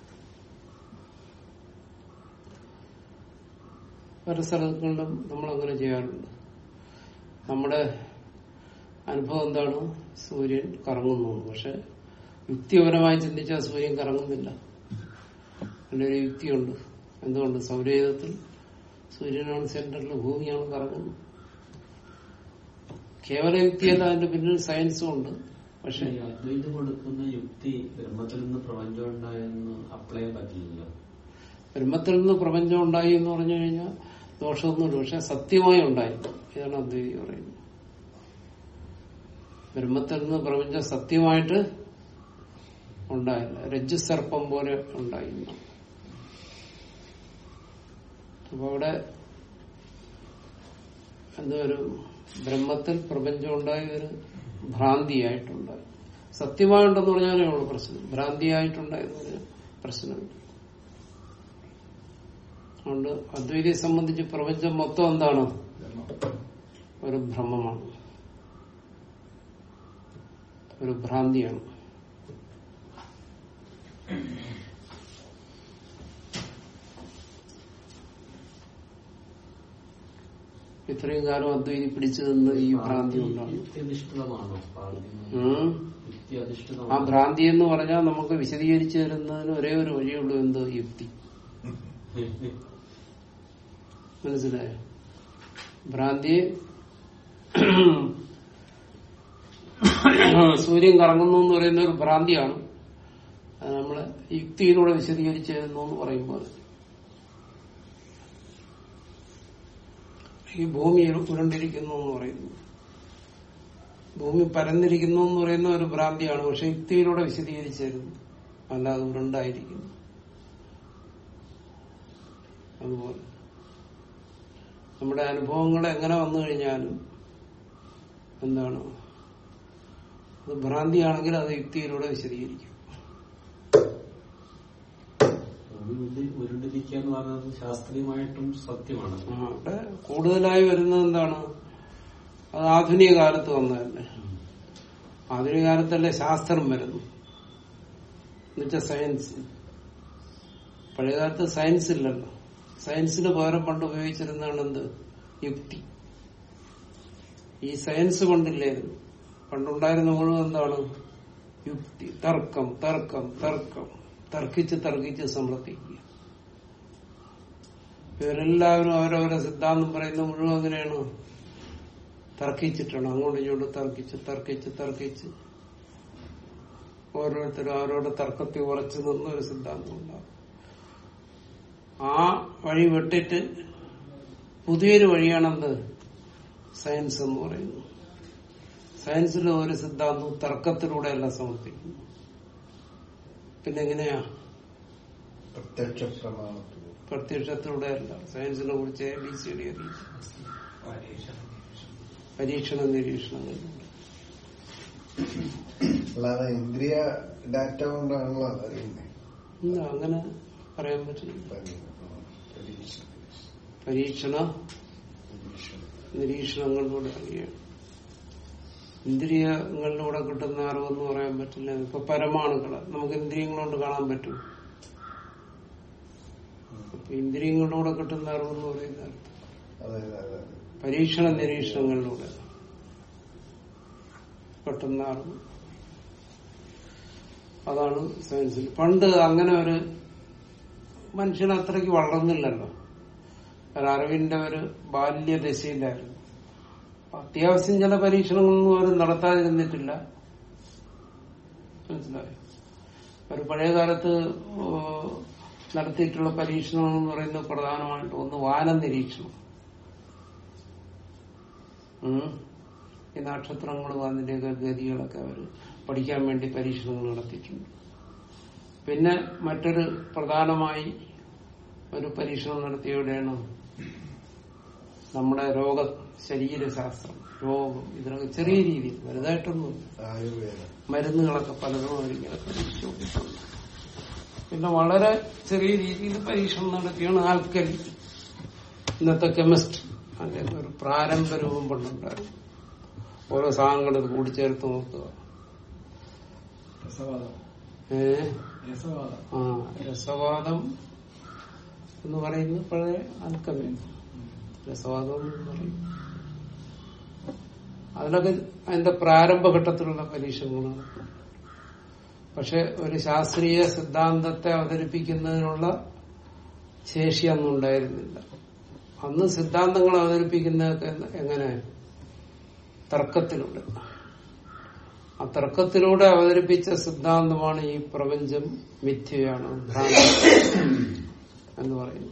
പല സ്ഥലങ്ങളിലും നമ്മൾ അങ്ങനെ ചെയ്യാറുണ്ട് നമ്മുടെ അനുഭവം എന്താണ് സൂര്യൻ കറങ്ങുന്നു പക്ഷെ യുക്തിപരമായി ചിന്തിച്ചാൽ സൂര്യൻ കറങ്ങുന്നില്ല അതിനൊരു യുക്തിയുണ്ട് എന്തുകൊണ്ട് സൗരയുധത്തിൽ സൂര്യനാണ് സെന്ററിൽ ഭൂമിയാണ് കറങ്ങുന്നത് കേവല യുക്തിയല്ല അതിന്റെ പിന്നിൽ സയൻസും ഉണ്ട് പക്ഷെ പക്ഷെ ഈ അദ്വൈതം കൊടുക്കുന്ന യുക്തി ബ്രഹ്മത്തിൽ നിന്ന് പ്രപഞ്ചം ഉണ്ടായെന്ന് അപ്ലൈ ചെയ്യാൻ പറ്റില്ലല്ലോ ബ്രഹ്മത്തിൽ നിന്ന് പ്രപഞ്ചം ഉണ്ടായി എന്ന് പറഞ്ഞു കഴിഞ്ഞാൽ ദോഷമൊന്നുമില്ല പക്ഷെ സത്യമായി ഉണ്ടായി ഇതാണ് അദ്വൈതി പറയുന്നത് ബ്രഹ്മത്തിൽ നിന്ന് പ്രപഞ്ചം സത്യമായിട്ട് ഉണ്ടായില്ല രജ്ജുസർപ്പം പോലെ ഉണ്ടായി എന്നാണ്. അപ്പൊ അവിടെ എന്താ ഒരു ബ്രഹ്മത്തിൽ പ്രപഞ്ചം ഉണ്ടായ ഒരു ഭ്രാന്തിയായിട്ടുണ്ടായി സത്യമായിട്ടുണ്ടെന്ന് പറഞ്ഞാലേ ഉള്ളൂ പ്രശ്നം ഭ്രാന്തിയായിട്ടുണ്ടായെന്ന് പറഞ്ഞാൽ പ്രശ്നമില്ല അതുകൊണ്ട് അദ്വൈതിയെ സംബന്ധിച്ച് പ്രപഞ്ചം മൊത്തം എന്താണ് ഒരു ഭ്രമമാണ് ഒരു ഭ്രാന്തിയാണ് ഇത്രയും കാലം അദ്വൈതി പിടിച്ചു നിന്ന് ഈ ഭ്രാന്തി കൊണ്ടാണ് യുക്തിനിഷ്ഠിതമാണോ പ്രാർത്ഥന ഉം. യുക്തി ആ അധിഷ്ഠിതമാണോ ഭ്രാന്തി എന്ന് പറഞ്ഞാൽ നമുക്ക് വിശദീകരിച്ചു തരുന്നതിന് ഒരേ ഒരു വഴിയുള്ളൂ എന്ത് യുക്തി മനസ്സിലായോ ഭ്രാന്തിയെ സൂര്യൻ കറങ്ങുന്നു എന്ന് പറയുന്ന ഒരു ഭ്രാന്തിയാണ് അത് നമ്മള് യുക്തിയിലൂടെ വിശദീകരിച്ചു തരുന്നു എന്ന് പറയുമ്പോൾ ഈ ഭൂമി ഉരുണ്ടിരിക്കുന്നു എന്ന് പറയുന്നു ഭൂമി പരന്നിരിക്കുന്നു എന്ന് പറയുന്ന ഒരു ഭ്രാന്തിയാണ് പക്ഷെ യുക്തിയിലൂടെ വിശദീകരിച്ചു തരുന്നു അല്ലാതെ ഉരുണ്ടായിരിക്കുന്നു അതുപോലെ നമ്മുടെ അനുഭവങ്ങൾ എങ്ങനെ വന്നു കഴിഞ്ഞാലും എന്താണ് അത് ഭ്രാന്തിയാണെങ്കിൽ അത് യുക്തിയിലൂടെ വിശദീകരിക്കും ഉരുണ്ടി- ഉരുണ്ടിരിക്കുക എന്ന് പറയുന്നത് ശാസ്ത്രീയമായിട്ടും സത്യമാണ് ആ, അവിടെ കൂടുതലായി വരുന്നത് എന്താണ് അത് ആധുനിക കാലത്ത് വന്നതല്ലേ ആധുനിക കാലത്തല്ലേ ശാസ്ത്രം വരുന്നു എന്നുവെച്ചാൽ സയൻസ് പഴയകാലത്ത് സയൻസ് ഇല്ലല്ലോ സയൻസിന് പകരം പണ്ട് ഉപയോഗിച്ചിരുന്നതാണ് എന്ത് യുക്തി ഈ സയൻസ് കൊണ്ടില്ലായിരുന്നു പണ്ടുണ്ടായിരുന്ന മുഴുവൻ എന്താണ് യുക്തി തർക്കം തർക്കം തർക്കം തർക്കിച്ച് തർക്കിച്ച് സമർത്ഥിക്കുക ഇവരെല്ലാവരും അവരവരെ സിദ്ധാന്തം പറയുന്ന മുഴുവൻ അങ്ങനെയാണ് തർക്കിച്ചിട്ടാണ് അങ്ങോട്ടും ഇങ്ങോട്ടും തർക്കിച്ച് തർക്കിച്ച് തർക്കിച്ച് ഓരോരുത്തരും അവരോട് തർക്കത്തിൽ ഉറച്ചു നിന്ന ഒരു സിദ്ധാന്തം ഉണ്ടാകും ആ വഴി വിട്ടിട്ട് പുതിയൊരു വഴിയാണെന്ത് സയൻസ് എന്ന് പറയുന്നു സയൻസിലെ ഒരു സിദ്ധാന്തവും തർക്കത്തിലൂടെയല്ല സമർപ്പിക്കുന്നു പിന്നെ എങ്ങനെയാ പ്രത്യക്ഷ പ്രമാണത്തിലൂടെ പ്രത്യക്ഷത്തിലൂടെയല്ല സയൻസിനെ കുറിച്ച് എ ബി സി ഡി അറിയില്ല പരീക്ഷണ നിരീക്ഷണങ്ങളിലൂടെ അല്ലാതെ ഇന്ദ്രിയ ഡാറ്റ കൊണ്ടാണല്ലോ അത് അറിയുന്നത് ഇല്ല, അങ്ങനെ പറയാൻ പറ്റില്ല പരീക്ഷ പരീക്ഷണ നിരീക്ഷണങ്ങളിലൂടെ അറിയാം ഇന്ദ്രിയങ്ങളിലൂടെ കിട്ടുന്ന അറിവെന്ന് പറയാൻ പറ്റില്ല ഇപ്പൊ പരമാണുകള് നമുക്ക് ഇന്ദ്രിയങ്ങൾ കൊണ്ട് കാണാൻ പറ്റും അപ്പൊ ഇന്ദ്രിയങ്ങളിലൂടെ കിട്ടുന്ന അറിവെന്ന് പറയുന്ന അർത്ഥം അതെ അതെ അതെ പരീക്ഷണ നിരീക്ഷണങ്ങളിലൂടെ കിട്ടുന്ന അറിവ് അതാണ് സയൻസിൽ പണ്ട് അങ്ങനെ ഒരു മനുഷ്യൻ അത്രയ്ക്ക് വളർന്നില്ലല്ലോ ഒരു അറിവിന്റെ ഒരു ബാല്യദശയിലായിരുന്നു അത്യാവശ്യം ചില പരീക്ഷണങ്ങളൊന്നും അവർ നടത്താതിരുന്നിട്ടില്ല മനസ്സിലായോ ഒരു പഴയ കാലത്ത് ഏഹ്, നടത്തിയിട്ടുള്ള പരീക്ഷണം എന്ന് പറയുന്നത് പ്രധാനമായിട്ട് ഒന്ന് വാന നിരീക്ഷണം ഉം. ഈ നക്ഷത്രങ്ങളും അതിന്റെയൊക്കെ ഗതികളൊക്കെ അവർ പഠിക്കാൻ വേണ്ടി പരീക്ഷണങ്ങൾ നടത്തിയിട്ടുണ്ട് പിന്നെ മറ്റൊരു പ്രധാനമായി ഒരു പരീക്ഷണം നടത്തിയവിടെയാണ് നമ്മുടെ രോഗ ശരീരശാസ്ത്രം രോഗം ഇതിനൊക്കെ ചെറിയ രീതിയിൽ വലുതായിട്ടൊന്നും ആയുർവേദം മരുന്നുകളൊക്കെ പലതും അവരിങ്ങനെ പരീക്ഷിച്ചുകൊണ്ടിട്ടുണ്ട് പിന്നെ വളരെ ചെറിയ രീതിയിൽ പരീക്ഷണം നടത്തിയാണ് ആൽക്കലി ഇന്നത്തെ കെമിസ്ട്രി അതിന്റെ ഒരു പ്രാരംഭ രൂപം പണ്ടുണ്ടായിരുന്നു ഓരോ സാധനങ്ങളും കൂടിച്ചേർത്ത് നോക്കുക രസവാദം ഏ രസവാദം ആ രസവാദം എന്ന് പറയുന്നത് പഴയ ആൽക്കമി രസവാദം എന്ന് പറയും അതിലൊക്കെ അതിന്റെ പ്രാരംഭഘട്ടത്തിലുള്ള പരീക്ഷണങ്ങളാണ് പക്ഷെ ഒരു ശാസ്ത്രീയ സിദ്ധാന്തത്തെ അവതരിപ്പിക്കുന്നതിനുള്ള ശേഷി അന്നും ഉണ്ടായിരുന്നില്ല അന്ന് സിദ്ധാന്തങ്ങൾ അവതരിപ്പിക്കുന്നതൊക്കെ എങ്ങനെ തർക്കത്തിലൂടെ ആ തർക്കത്തിലൂടെ അവതരിപ്പിച്ച സിദ്ധാന്തമാണ് ഈ പ്രപഞ്ചം മിഥ്യയാണ് ഭ്രാന്തി എന്ന് പറയുന്നത്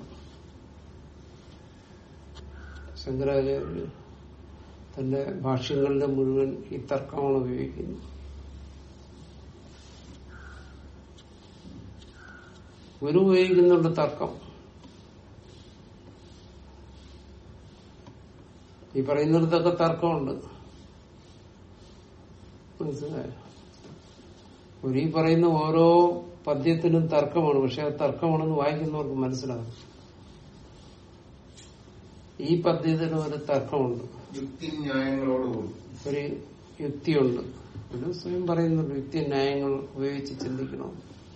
ശങ്കരാചാര്യ തന്റെ ഭാഷ്യങ്ങളുടെ മുഴുവൻ ഈ തർക്കമാണ് ഉപയോഗിക്കുന്നത് ഗുരു ഉപയോഗിക്കുന്നുണ്ട് തർക്കം ഈ പറയുന്നിടത്തൊക്കെ തർക്കമുണ്ട് മനസ്സിലായോ ഒരു ഈ പറയുന്ന ഓരോ പദ്യത്തിനും തർക്കമാണ് പക്ഷെ ആ തർക്കമാണെന്ന് വായിക്കുന്നവർക്ക് മനസ്സിലാകും ഈ പദ്യത്തിന് ഒരു തർക്കമുണ്ട് യുക്തി ന്യായങ്ങളോടുകൂടി ഒരു യുക്തിയുണ്ട് ഇത് സ്വയം പറയുന്നുണ്ട് യുക്തി ന്യായങ്ങൾ ഉപയോഗിച്ച് ചിന്തിക്കണം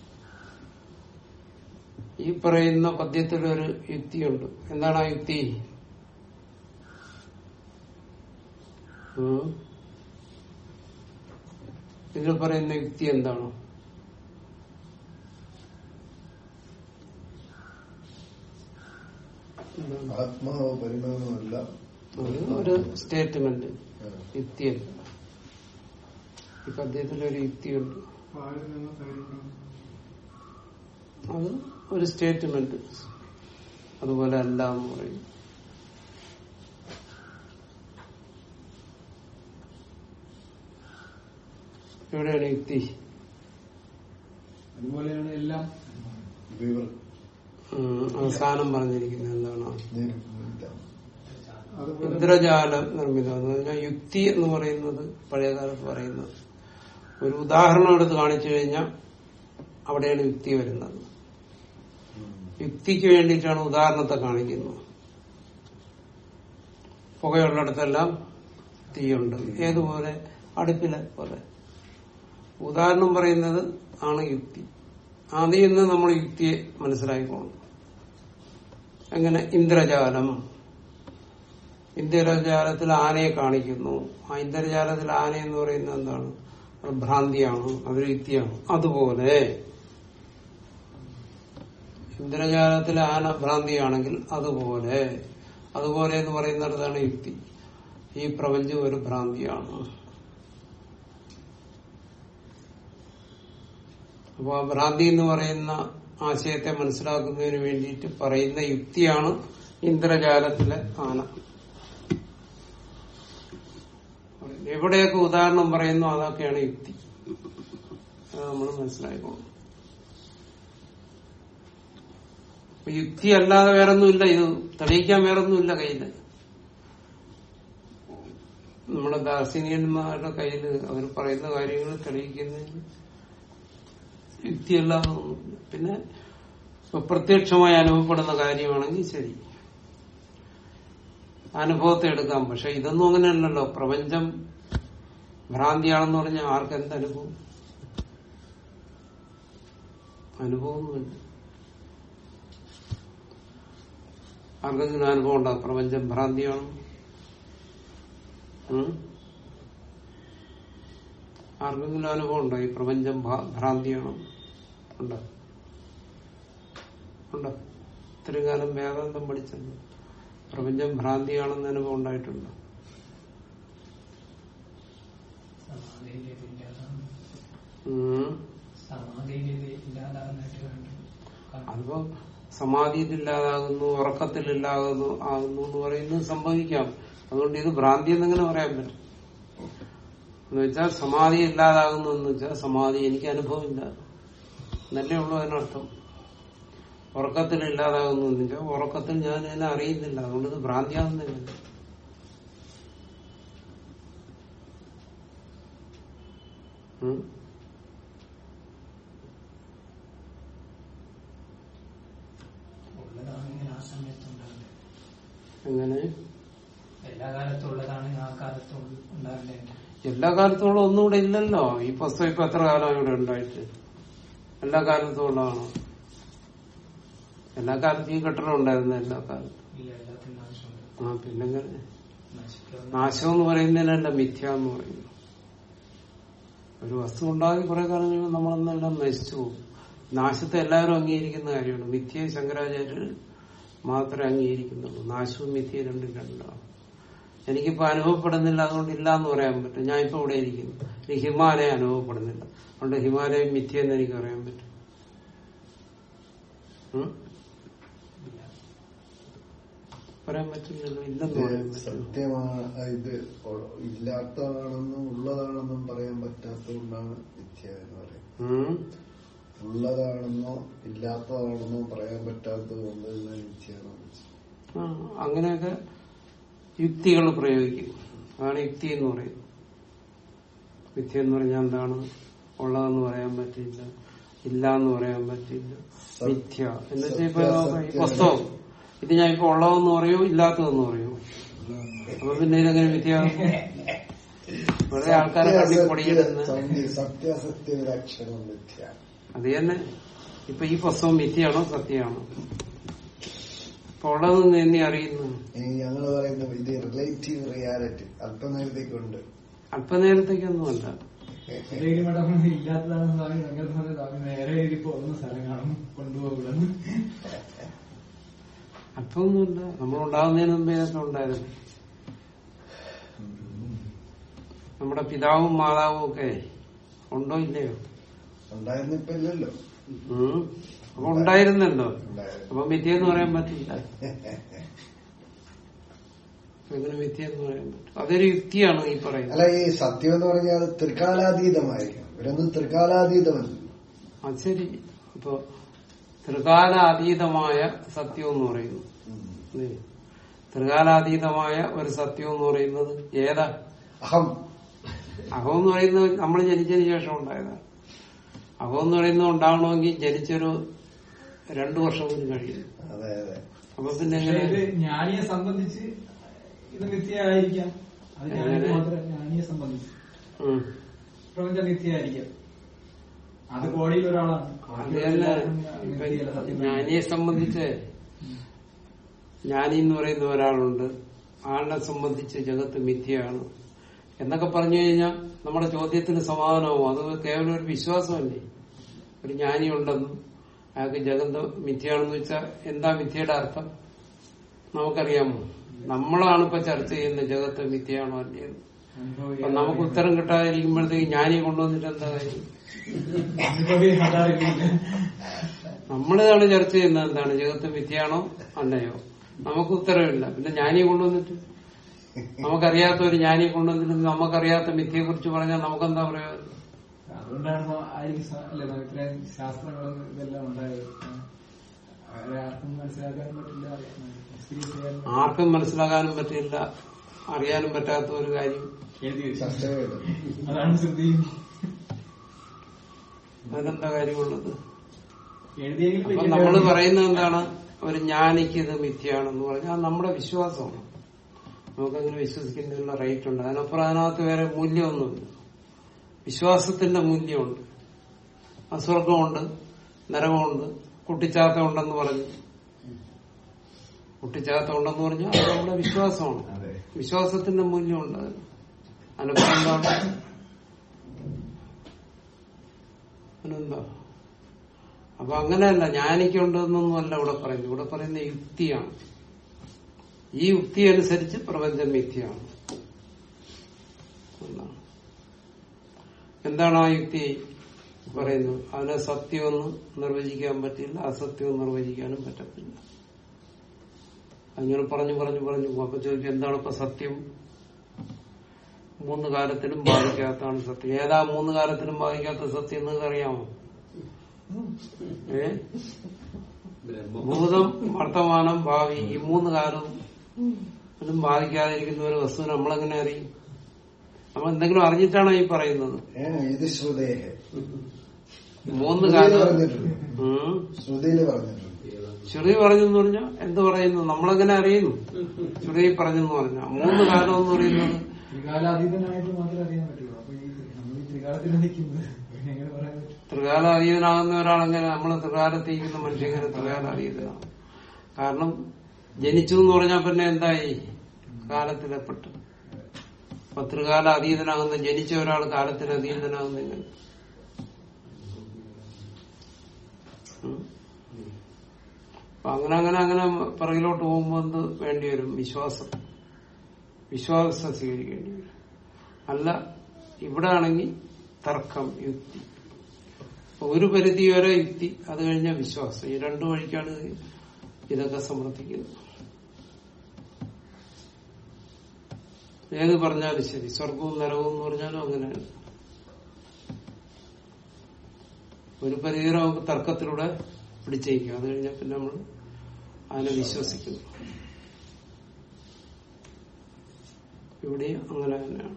ഈ പറയുന്ന പദ്യത്തിൽ ഒരു യുക്തിയുണ്ട് എന്താണ് ആ യുക്തി ഉം? ഇതിൽ പറയുന്ന യുക്തി എന്താണ് എന്താണ്? ആത്മാവ് പരിണാമമല്ല അത് ഒരു സ്റ്റേറ്റ്മെന്റ് ആ. യുക്തിയല്ല ഈ പദ്യത്തിലൊരു യുക്തിയുണ്ട് പാലിൽ നിന്ന് തൈരുണ്ടാകും അത് ഒരു സ്റ്റേറ്റ്മെന്റ് അതുപോലെ അല്ല എന്ന് പറയും എവിടെയാണ് യുക്തി അതുപോലെയാണ് എല്ലാം വിവർ ഉം, അവസാനം പറഞ്ഞിരിക്കുന്നത് എന്താണ് നിർമ്മിതം അതുപോലെ ഇന്ദ്രജാലം നിർമ്മിതം എന്ന് പറഞ്ഞാൽ യുക്തി എന്ന് പറയുന്നത് പഴയകാലത്ത് പറയുന്നത് ഒരു ഉദാഹരണം എടുത്ത് കാണിച്ചു കഴിഞ്ഞാൽ അവിടെയാണ് യുക്തി വരുന്നത് യുക്തിക്ക് വേണ്ടിയിട്ടാണ് ഉദാഹരണത്തെ കാണിക്കുന്നത് പുകയുള്ളിടത്തെല്ലാം തീയുണ്ട് ഏതുപോലെ അടുപ്പിലെ പോലെ ഉദാഹരണം പറയുന്നത് ആണ് യുക്തി അതിൽ നിന്ന് നമ്മൾ യുക്തിയെ മനസ്സിലാക്കിക്കോണം എങ്ങനെ ഇന്ദ്രജാലം ഇന്ദ്രജാലത്തിൽ ആനയെ കാണിക്കുന്നു ആ ഇന്ദ്രജാലത്തിൽ ആന എന്ന് പറയുന്നത് എന്താണ് അത് ഭ്രാന്തിയാണ് അതൊരു യുക്തിയാണ് അതുപോലെ ഇന്ദ്രജാലത്തിലെ ആന ഭ്രാന്തിയാണെങ്കിൽ അതുപോലെ അതുപോലെ എന്ന് പറയുന്നിടത്താണ് യുക്തി ഈ പ്രപഞ്ചം ഒരു ഭ്രാന്തിയാണ് അപ്പോൾ ആ ഭ്രാന്തി എന്ന് പറയുന്ന ആശയത്തെ മനസ്സിലാക്കുന്നതിന് വേണ്ടിയിട്ട് പറയുന്ന യുക്തിയാണ് ഇന്ദ്രജാലത്തിലെ ആന എവിടെയൊക്കെ ഉദാഹരണം പറയുന്നു അതൊക്കെയാണ് യുക്തി അത് നമ്മൾ മനസ്സിലായിക്കോളും അപ്പൊ യുക്തി അല്ലാതെ വേറൊന്നുമില്ല ഇത് തെളിയിക്കാൻ വേറൊന്നുമില്ല കയ്യില് നമ്മുടെ ദാർശനികന്മാരുടെ കയ്യിൽ അവർ പറയുന്ന കാര്യങ്ങൾ തെളിയിക്കുന്നതിന് യുക്തിയല്ലാതെ ഒന്നുമില്ല. പിന്നെ ഇപ്പൊ പ്രത്യക്ഷമായി അനുഭവപ്പെടുന്ന കാര്യമാണെങ്കിൽ ശരി അനുഭവത്തെ എടുക്കാം പക്ഷെ ഇതൊന്നും അങ്ങനെയല്ലല്ലോ പ്രപഞ്ചം ഭ്രാന്തിയാണെന്ന് പറഞ്ഞാൽ ആർക്ക് എന്ത് അനുഭവം അനുഭവമൊന്നുമില്ല ആർക്കെങ്കിലും അനുഭവം ഉണ്ടാകും പ്രപഞ്ചം ഭ്രാന്തിയാണ് ഉം? ആർക്കെങ്കിലും അനുഭവം ഉണ്ടോ ഈ പ്രപഞ്ചം ഭ- ഭ്രാന്തിയാണോ ഉണ്ടോ ഉണ്ടോ ഇത്രയും കാലം വേദാന്തം പഠിച്ചല്ലോ പ്രപഞ്ചം ഭ്രാന്തിയാണെന്ന് അനുഭവം ഉണ്ടായിട്ടുണ്ടോ സമാധിയിൽ ഇത് ഇല്ലാതാകും ഉം. സമാധിയിൽ ഇത് ഇല്ലാതാകുന്നതായിട്ട് കണ്ടു അതിപ്പോ സമാധിയിലില്ലാതാകുന്നു ഉറക്കത്തിലില്ലാകുന്നു ആകുന്നു എന്ന് പറയുന്നത് സംഭവിക്കാം അതുകൊണ്ട് ഇത് ഭ്രാന്തി എന്നെങ്ങനെ പറയാൻ പറ്റും എന്ന് വെച്ചാൽ സമാധി ഇല്ലാതാകുന്നു എന്ന് വെച്ചാൽ സമാധി എനിക്ക് അനുഭവമില്ല എന്നല്ലേ ഉള്ളൂ അതിനർത്ഥം ഉറക്കത്തിൽ ഇല്ലാതാകുന്നു എന്ന് വെച്ചാൽ ഉറക്കത്തിൽ ഞാൻ എന്നെ അറിയുന്നില്ല അതുകൊണ്ട് ഇത് ഭ്രാന്തിയാകുന്നില്ല ഉം ഉള്ളതാണെങ്കിൽ ആ സമയത്ത് ഉണ്ടാവില്ല എങ്ങനെ എല്ലാ കാലത്തും ഉള്ളതാണെങ്കിൽ ആ കാലത്ത് ഉണ്ടാവില്ല എല്ലാ കാലത്തോളം ഒന്നും ഇവിടെ ഇല്ലല്ലോ ഈ പുസ്തകം ഇപ്പൊ എത്ര കാലം ഇവിടെ ഉണ്ടായിട്ട് എല്ലാ കാലത്തും ഉള്ളതാണോ എല്ലാ കാലത്തും ഈ കെട്ടിടം ഉണ്ടായിരുന്നു എല്ലാ കാലത്തും ഇല്ല എല്ലാത്തിനും ആവശ്യമുണ്ട് ആ പിന്നെങ്ങനെ നശിക്കാവുന്ന നാശം എന്ന് പറയുന്നതിനല്ല മിഥ്യ എന്ന് പറയുന്നു ഒരു വസ്തു ഉണ്ടാകി കുറെ കാലം കഴിയുമ്പോൾ നമ്മളെന്നെല്ലാം നശിച്ചു പോകും നാശത്തെ എല്ലാവരും അംഗീകരിക്കുന്ന കാര്യമാണ് മിഥ്യയെ ശങ്കരാചാര്യർ മാത്രമേ അംഗീകരിക്കുന്നുള്ളൂ നാശവും മിഥ്യയും രണ്ടും രണ്ടാണ് എനിക്കിപ്പോ അനുഭവപ്പെടുന്നില്ല അതുകൊണ്ട് ഇല്ല എന്ന് പറയാൻ പറ്റും ഞാൻ ഇപ്പൊ ഇവിടെ ഇരിക്കുന്നു എനിക്ക് ഹിമാലയം അനുഭവപ്പെടുന്നില്ല അതുകൊണ്ട് ഹിമാലയം മിഥ്യെന്ന് എനിക്ക് പറയാൻ പറ്റും ഉം? പറയാൻ പറ്റില്ലല്ലോ ഇല്ലെന്ന് പറയാൻ പറ്റില്ല സത്യമാണ് ഇത് ഉ- ഇല്ലാത്തതാണെന്നും ഉള്ളതാണെന്നും പറയാൻ പറ്റാത്തതുകൊണ്ടാണ് മിഥ്യ എന്ന് പറയുന്നത് ഉം? ഉള്ളതാണെന്നോ ഇല്ലാത്തതാണെന്നോ പറയാൻ പറ്റാത്തത് കൊണ്ട് തന്നെ മിഥ്യയാണ് ആ, അങ്ങനെയൊക്കെ യുക്തികൾ പ്രയോഗിക്കും അതാണ് യുക്തി എന്ന് പറയുന്നത് മിഥ്യ എന്ന് പറഞ്ഞാൽ എന്താണ് ഉള്ളതെന്ന് പറയാൻ പറ്റില്ല ഇല്ല എന്ന് പറയാൻ പറ്റില്ല മിഥ്യ എന്ന് വെച്ചാൽ ഇപ്പൊ സത്യ- ഈ പുസ്തകം ഇത് ഞാൻ ഇപ്പൊ ഉള്ളതെന്ന് പറയൂ ഇല്ലാത്തതെന്ന് പറയൂ അപ്പൊ പിന്നെ ഇതെങ്ങനെ മിഥ്യ വെറുതെ ആൾക്കാരെ കണ്ടി പൊടിയിടുന്ന സത്യ- സത്യാസത്യ ഒരു അക്ഷരം മിഥ്യ അത് തന്നെ ഇപ്പൊ ഈ പുസ്തകം മിഥ്യയാണോ സത്യമാണോ ഇപ്പൊ ഉള്ളതെന്ന് എന്നെ അറിയുന്നു ഇനി ഞങ്ങൾ പറയുന്ന ഇത് റിലേറ്റീവ് റിയാലിറ്റി അല്പനേരത്തേക്കുണ്ട് അല്പനേരത്തേക്കൊന്നുമല്ല ഉദയഗിരി മഠം ഇല്ലാത്തതാണ് സ്വാമി രംഗത്ത് പറഞ്ഞ സ്വാമി നേരെ എഴുതി പോകുന്ന സ്ഥലം കാണും കൊണ്ടുപോകുന്നു അല്പമൊന്നുമില്ല നമ്മൾ ഉണ്ടാകുന്നതിന് മുമ്പേ ഇതൊക്കെ ഉണ്ടായിരുന്നു നമ്മുടെ പിതാവും മാതാവും ഒക്കെ ഉണ്ടോ ഇല്ലയോ ഉണ്ടായിരുന്ന ഇപ്പൊ ഇല്ലല്ലോ ഉം. അപ്പൊ ഉണ്ടായിരുന്നല്ലോ ഉണ്ടായിരുന്നു അപ്പൊ മിഥ്യെന്ന് പറയാൻ പറ്റില്ല അപ്പൊ എങ്ങനെ മിഥ്യെന്ന് പറയാൻ പറ്റും അതൊരു യുക്തിയാണ് ഈ പറയുന്നത് അല്ല ഈ സത്യം എന്ന് പറഞ്ഞാൽ ത്രികാലാതീതമായിരിക്കണം ഇവരൊന്നും ത്രികാലാതീതമല്ല അത് ശരി അപ്പൊ ത്രികാല അതീതമായ സത്യം എന്ന് പറയുന്നു ഉം. ഉം. ത്രികാലാതീതമായ ഒരു സത്യം എന്ന് പറയുന്നത് ഏതാ അഹം അഹം എന്ന് പറയുന്നത് നമ്മൾ ജനിച്ചതിന് ശേഷം ഉണ്ടായതാണ് അഹം എന്ന് പറയുന്നത് ഉണ്ടാവണമെങ്കിൽ ജനിച്ചൊരു രണ്ടു വർഷം കൂടി കഴിയും അതെ അതെ അപ്പൊ പിന്നെ പക്ഷെ എങ്ങനെ ഇത് ജ്ഞാനിയെ സംബന്ധിച്ച് ഇത് നിത്യമായിരിക്കാം അത് ജ്ഞാനിയെ എങ്ങനെ? മാത്രം ജ്ഞാനിയെ സംബന്ധിച്ച് ഉം. പ്രപഞ്ചം നിത്യമായിരിക്കാം അത് കോടിയിൽ ഒരാളാണ് അത് തന്നെ ഇപ്പൊ നിത്യയല്ല, സത്യം തന്നെ. ജ്ഞാനിയെ സംബന്ധിച്ച് ജ്ഞാനി എന്ന് പറയുന്ന ഒരാളുണ്ട് ആളിനെ സംബന്ധിച്ച് ജഗത്ത് മിഥ്യയാണ് എന്നൊക്കെ പറഞ്ഞു കഴിഞ്ഞാൽ നമ്മുടെ ചോദ്യത്തിന് സമാധാനമാവും അത് കേവലം ഒരു വിശ്വാസമല്ലേ ഒരു ജ്ഞാനി ഉണ്ടെന്നും അയാൾക്ക് ജഗത്ത് മിഥ്യയാണെന്ന് വെച്ചാൽ എന്താ മിഥ്യയുടെ അർത്ഥം നമുക്കറിയാമോ നമ്മളാണ് ഇപ്പൊ ചർച്ച ചെയ്യുന്ന ജഗത്ത് മിഥ്യയാണോ അല്ലേ അപ്പൊ നമുക്ക് ഉത്തരം കിട്ടാതിരിക്കുമ്പോഴത്തേക്ക് ജ്ഞാനിയെ കൊണ്ടുവന്നിട്ട് എന്താ കാര്യം അനുഭവി അതാറില്ല. നമ്മളിതാണ് ചർച്ച ചെയ്യുന്നത് എന്താണ് ജഗത്ത് മിഥ്യയാണോ അല്ലയോ നമുക്ക് ഉത്തരവില്ല പിന്നെ ജ്ഞാനിയെ കൊണ്ടുവന്നിട്ട് നമുക്കറിയാത്ത ഒരു ജ്ഞാനിയെ കൊണ്ടുവന്നിട്ട് നമുക്കറിയാത്ത മിഥ്യയെ കുറിച്ച് പറഞ്ഞാൽ നമുക്കെന്താ പ്രയോജനം അതുകൊണ്ടാണ് ആയിരിക്കും സ- അല്ലെ നമുക്ക് ഇത്രയും ശാസ്ത്രങ്ങളും ഇതെല്ലാം ഉണ്ടായത് അവരെ ആർക്കും മനസ്സിലാക്കാനും പറ്റില്ല എക്സ്പീരിയൻസ് ചെയ്യാനും ആർക്കും മനസ്സിലാക്കാനും പറ്റില്ല അറിയാനും പറ്റാത്ത ഒരു കാര്യം എഴുതി വെച്ചു ചർച്ച ചെയ്ത് അതാണ് ശ്രുതിയും അതിനെന്താ കാര്യമുള്ളത് എഴുതിയെങ്കിൽ അപ്പൊ പിന്നെ നമ്മൾ പറയുന്നത് എന്താണ് ഒരു ജ്ഞാനിക്ക് ഇത് മിഥ്യയാണെന്ന് പറഞ്ഞാൽ നമ്മുടെ വിശ്വാസമാണ് നമുക്കങ്ങനെ വിശ്വസിക്കുന്നതിനുള്ള റൈറ്റ് ഉണ്ട് അതിനപ്പുറം അതിനകത്ത് വേറെ മൂല്യമൊന്നുമില്ല വിശ്വാസത്തിന്റെ മൂല്യമുണ്ട് അസ്വർഗമുണ്ട് നരകമുണ്ട് കുട്ടിച്ചാത്ത ഉണ്ടെന്ന് പറഞ്ഞു കുട്ടിച്ചാത്ത ഉണ്ടെന്ന് പറഞ്ഞാൽ അത് നമ്മുടെ വിശ്വാസമാണ് അതെ വിശ്വാസത്തിന്റെ മൂല്യമുണ്ട് അതിന്. അതിനപ്പുറം എന്താണ് അതിനെന്താ അപ്പൊ അങ്ങനെയല്ല ജ്ഞാനിക്കുണ്ടെന്നൊന്നും അല്ല ഇവിടെ പറയുന്നത് ഇവിടെ പറയുന്ന യുക്തിയാണ് ഈ യുക്തി അനുസരിച്ച് പ്രപഞ്ചം മിഥ്യയാണ് എന്നാണ്. എന്താണ് ആ യുക്തി പറയുന്നത് അതിനെ സത്യമൊന്നും നിർവചിക്കാൻ പറ്റില്ല അസത്യവും നിർവചിക്കാനും പറ്റത്തില്ല അങ്ങനെ പറഞ്ഞു പറഞ്ഞു പറഞ്ഞു പോകും. അപ്പൊ ചോദിക്കും എന്താണ് ഇപ്പൊ സത്യം മൂന്ന് കാലത്തിലും ബാധിക്കാത്തതാണ് സത്യം ഏതാ മൂന്ന് കാലത്തിലും ബാധിക്കാത്ത സത്യം എന്ന് നിങ്ങൾക്ക് അറിയാമോ ഏ ബ്രഹ്മം ഭൂതം വർത്തമാനം ഭാവി ഈ മൂന്ന് കാലം അതും ബാധിക്കാതിരിക്കുന്ന ഒരു വസ്തു നമ്മളെങ്ങനെ അറിയും നമ്മൾ എന്തെങ്കിലും അറിഞ്ഞിട്ടാണോ ഈ പറയുന്നത് ഏ, ഇത് ശ്രുതേഹ മൂന്ന് ശ്രുതിയിൽ കാലം പറഞ്ഞിട്ടുണ്ട് ഉം. ശ്രുതിയിൽ പറഞ്ഞിട്ടുണ്ട് ശ്രുതി പറഞ്ഞെന്ന് പറഞ്ഞാൽ എന്ത് പറയുന്നു നമ്മളെങ്ങനെ അറിയുന്നു ശ്രുതി പറഞ്ഞെന്ന് പറഞ്ഞാൽ മൂന്ന് കാലം എന്ന് പറയുന്നത് ത്രികാലാതീതനായിട്ട് മാത്രമേ അറിയാൻ പറ്റുള്ളൂ അപ്പൊ ഈ നമ്മൾ ഈ ത്രികാലത്തിൽ നിൽക്കുന്നത് പിന്നെ എങ്ങനെ പറയാൻ പറ്റും ത്രികാലാതീതനാകുന്ന ഒരാളെങ്ങനെ നമ്മൾ ത്രികാലത്തിരിക്കുന്ന മനുഷ്യങ്ങനെ ത്രികാലാതീതനാകും കാരണം ജനിച്ചു എന്ന് പറഞ്ഞാൽ പിന്നെ എന്തായി കാലത്തിലെപ്പെട്ടു അപ്പൊ ത്രികാല അതീതനാകുന്ന ജനിച്ച ഒരാൾ കാലത്തിന് അതീതനാകുന്നെങ്കിൽ ഉം. അപ്പൊ അങ്ങനെ അങ്ങനെ അങ്ങനെ പിറകിലോട്ട് പോകുമ്പോൾ എന്ത് വേണ്ടി വരും വിശ്വാസം വിശ്വാസം സ്വീകരിക്കേണ്ടി വരും അല്ല ഇവിടെ ആണെങ്കിൽ തർക്കം യുക്തി അപ്പൊ ഒരു പരിധി വരെ യുക്തി അത് കഴിഞ്ഞ വിശ്വാസം ഈ രണ്ടു വഴിക്കാണ് ഇതൊക്കെ സമർത്ഥിക്കുന്നത് ഏത് പറഞ്ഞാലും ശരി സ്വർഗവും നരകവും എന്ന് പറഞ്ഞാലും അങ്ങനെയാണ് ഒരു പരിധി വരെ നമുക്ക് തർക്കത്തിലൂടെ പിടിച്ചേക്കും അത് കഴിഞ്ഞാൽ പിന്നെ നമ്മൾ അതിനെ വിശ്വസിക്കുന്നു ഇവിടെയും അങ്ങനെ തന്നെയാണ്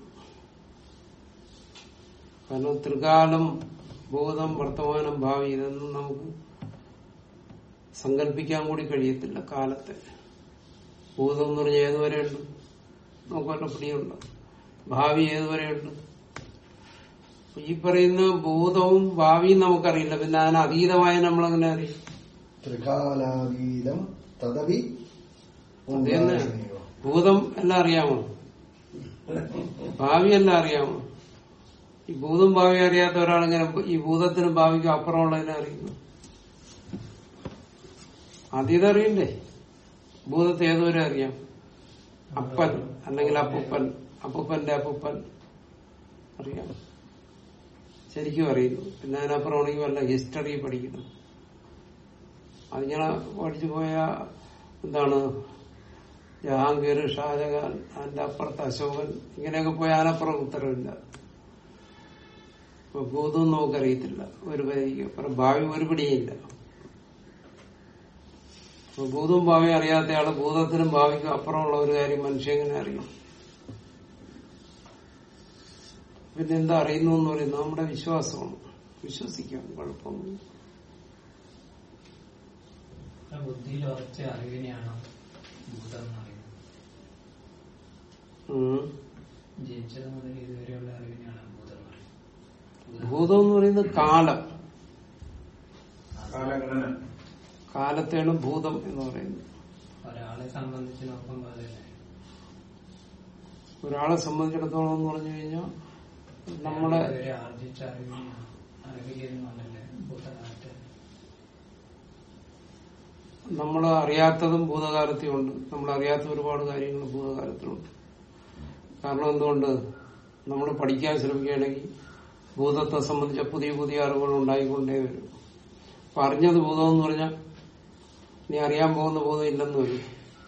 കാരണം ത്രികാലം ഭൂതം വർത്തമാനം ഭാവി ഇതൊന്നും നമുക്ക് സങ്കല്പിക്കാൻ കൂടി കഴിയത്തില്ല കാലത്തെ ഭൂതം എന്ന് പറഞ്ഞാൽ ഏതുവരെയുണ്ട് നമുക്ക് വല്ല പിടിയുണ്ട് ഭാവി ഏതുവരെയുണ്ട് ഈ പറയുന്ന ഭൂതവും ഭാവിയും നമുക്കറിയില്ല പിന്നെ അതിന് അതീതമായി നമ്മൾ അങ്ങനെ അറിയും ത്രികാലാതീതം തദവി അത് തന്നെ ഭൂതം എല്ലാം അറിയാമോ ഭാവി എല്ലാം അറിയാമോ ഈ ഭൂതം ഭാവി അറിയാത്ത ഒരാളെങ്ങനെ ഈ ഭൂതത്തിനും ഭാവിക്കും അപ്പുറമുള്ളതിനെ അറിയുന്നു അതീതം അറിയണ്ടേ ഭൂതത്തെ ഏതുവരെ അറിയാം അപ്പൻ അല്ലെങ്കിൽ അപ്പൂപ്പൻ അപ്പൂപ്പന്റെ അപ്പൂപ്പൻ അറിയാം ശരിക്കും അറിയുന്നു പിന്നെ അതിനപ്പുറമാണെങ്കിൽ വല്ല ഹിസ്റ്ററി പഠിക്കുന്നു അതിങ്ങനെ പഠിച്ചു പോയ എന്താണ് ജഹാംഗീർ ഷാജഹാൻ അതിന്റെ അപ്പുറത്ത് അശോകൻ ഇങ്ങനെയൊക്കെ പോയ അതിനപ്പുറം ഉത്തരവില്ല ഇപ്പൊ ഭൂതം നമുക്കറിയത്തില്ല ഒരു പരിധിക്ക് അപ്പുറം ഭാവി ഒരു പിടിയില്ല അപ്പൊ ഭൂതവും ഭാവിയും അറിയാത്തയാള് ഭൂതത്തിനും ഭാവിക്കും അപ്പുറമുള്ള ഒരു കാര്യം മനുഷ്യ എങ്ങനെ അറിയും പിന്നെ എന്താ അറിയുന്നു എന്ന് പറയുന്നത് നമ്മുടെ വിശ്വാസമാണ് വിശ്വസിക്കാം കുഴപ്പമൊന്നും ആ ബുദ്ധിയിൽ ഉറച്ച അറിവിനെയാണ് ഭൂതം എന്ന് പറയുന്നത് ഉം. ജനിച്ചത് മുതൽ ഇതുവരെയുള്ള അറിവിനെയാണ് ഭൂതം എന്ന് പറയുന്നത് ഭൂതം എന്ന് പറയുന്നത് കാലം കാലഗണന കാലത്തെയാണ് ഭൂതം എന്ന് പറയുന്നത് ഒരാളെ സംബന്ധിച്ച് നോക്കുമ്പോൾ അതല്ലേ ഒരാളെ സംബന്ധിച്ചിടത്തോളം എന്ന് പറഞ്ഞു കഴിഞ്ഞാൽ നമ്മളെ ഇതുവരെ ആർജിച്ച അറിവിനെയാണ് അറിവിലിരുന്നുകൊണ്ടല്ലേ ഭൂതകാലത്ത് നമ്മൾ അറിയാത്തതും ഭൂതകാലത്തിലുണ്ട് നമ്മൾ അറിയാത്ത ഒരുപാട് കാര്യങ്ങൾ ഭൂതകാലത്തിലുണ്ട് കാരണം എന്തുകൊണ്ട് നമ്മൾ പഠിക്കാൻ ശ്രമിക്കുകയാണെങ്കിൽ ഭൂതത്തെ സംബന്ധിച്ച പുതിയ പുതിയ അറിവുകൾ ഉണ്ടായിക്കൊണ്ടേ വരും അപ്പൊ അറിഞ്ഞത് ഭൂതം എന്ന് പറഞ്ഞാൽ നീ അറിയാൻ പോകുന്ന ഭൂതം ഇല്ലെന്ന് വരും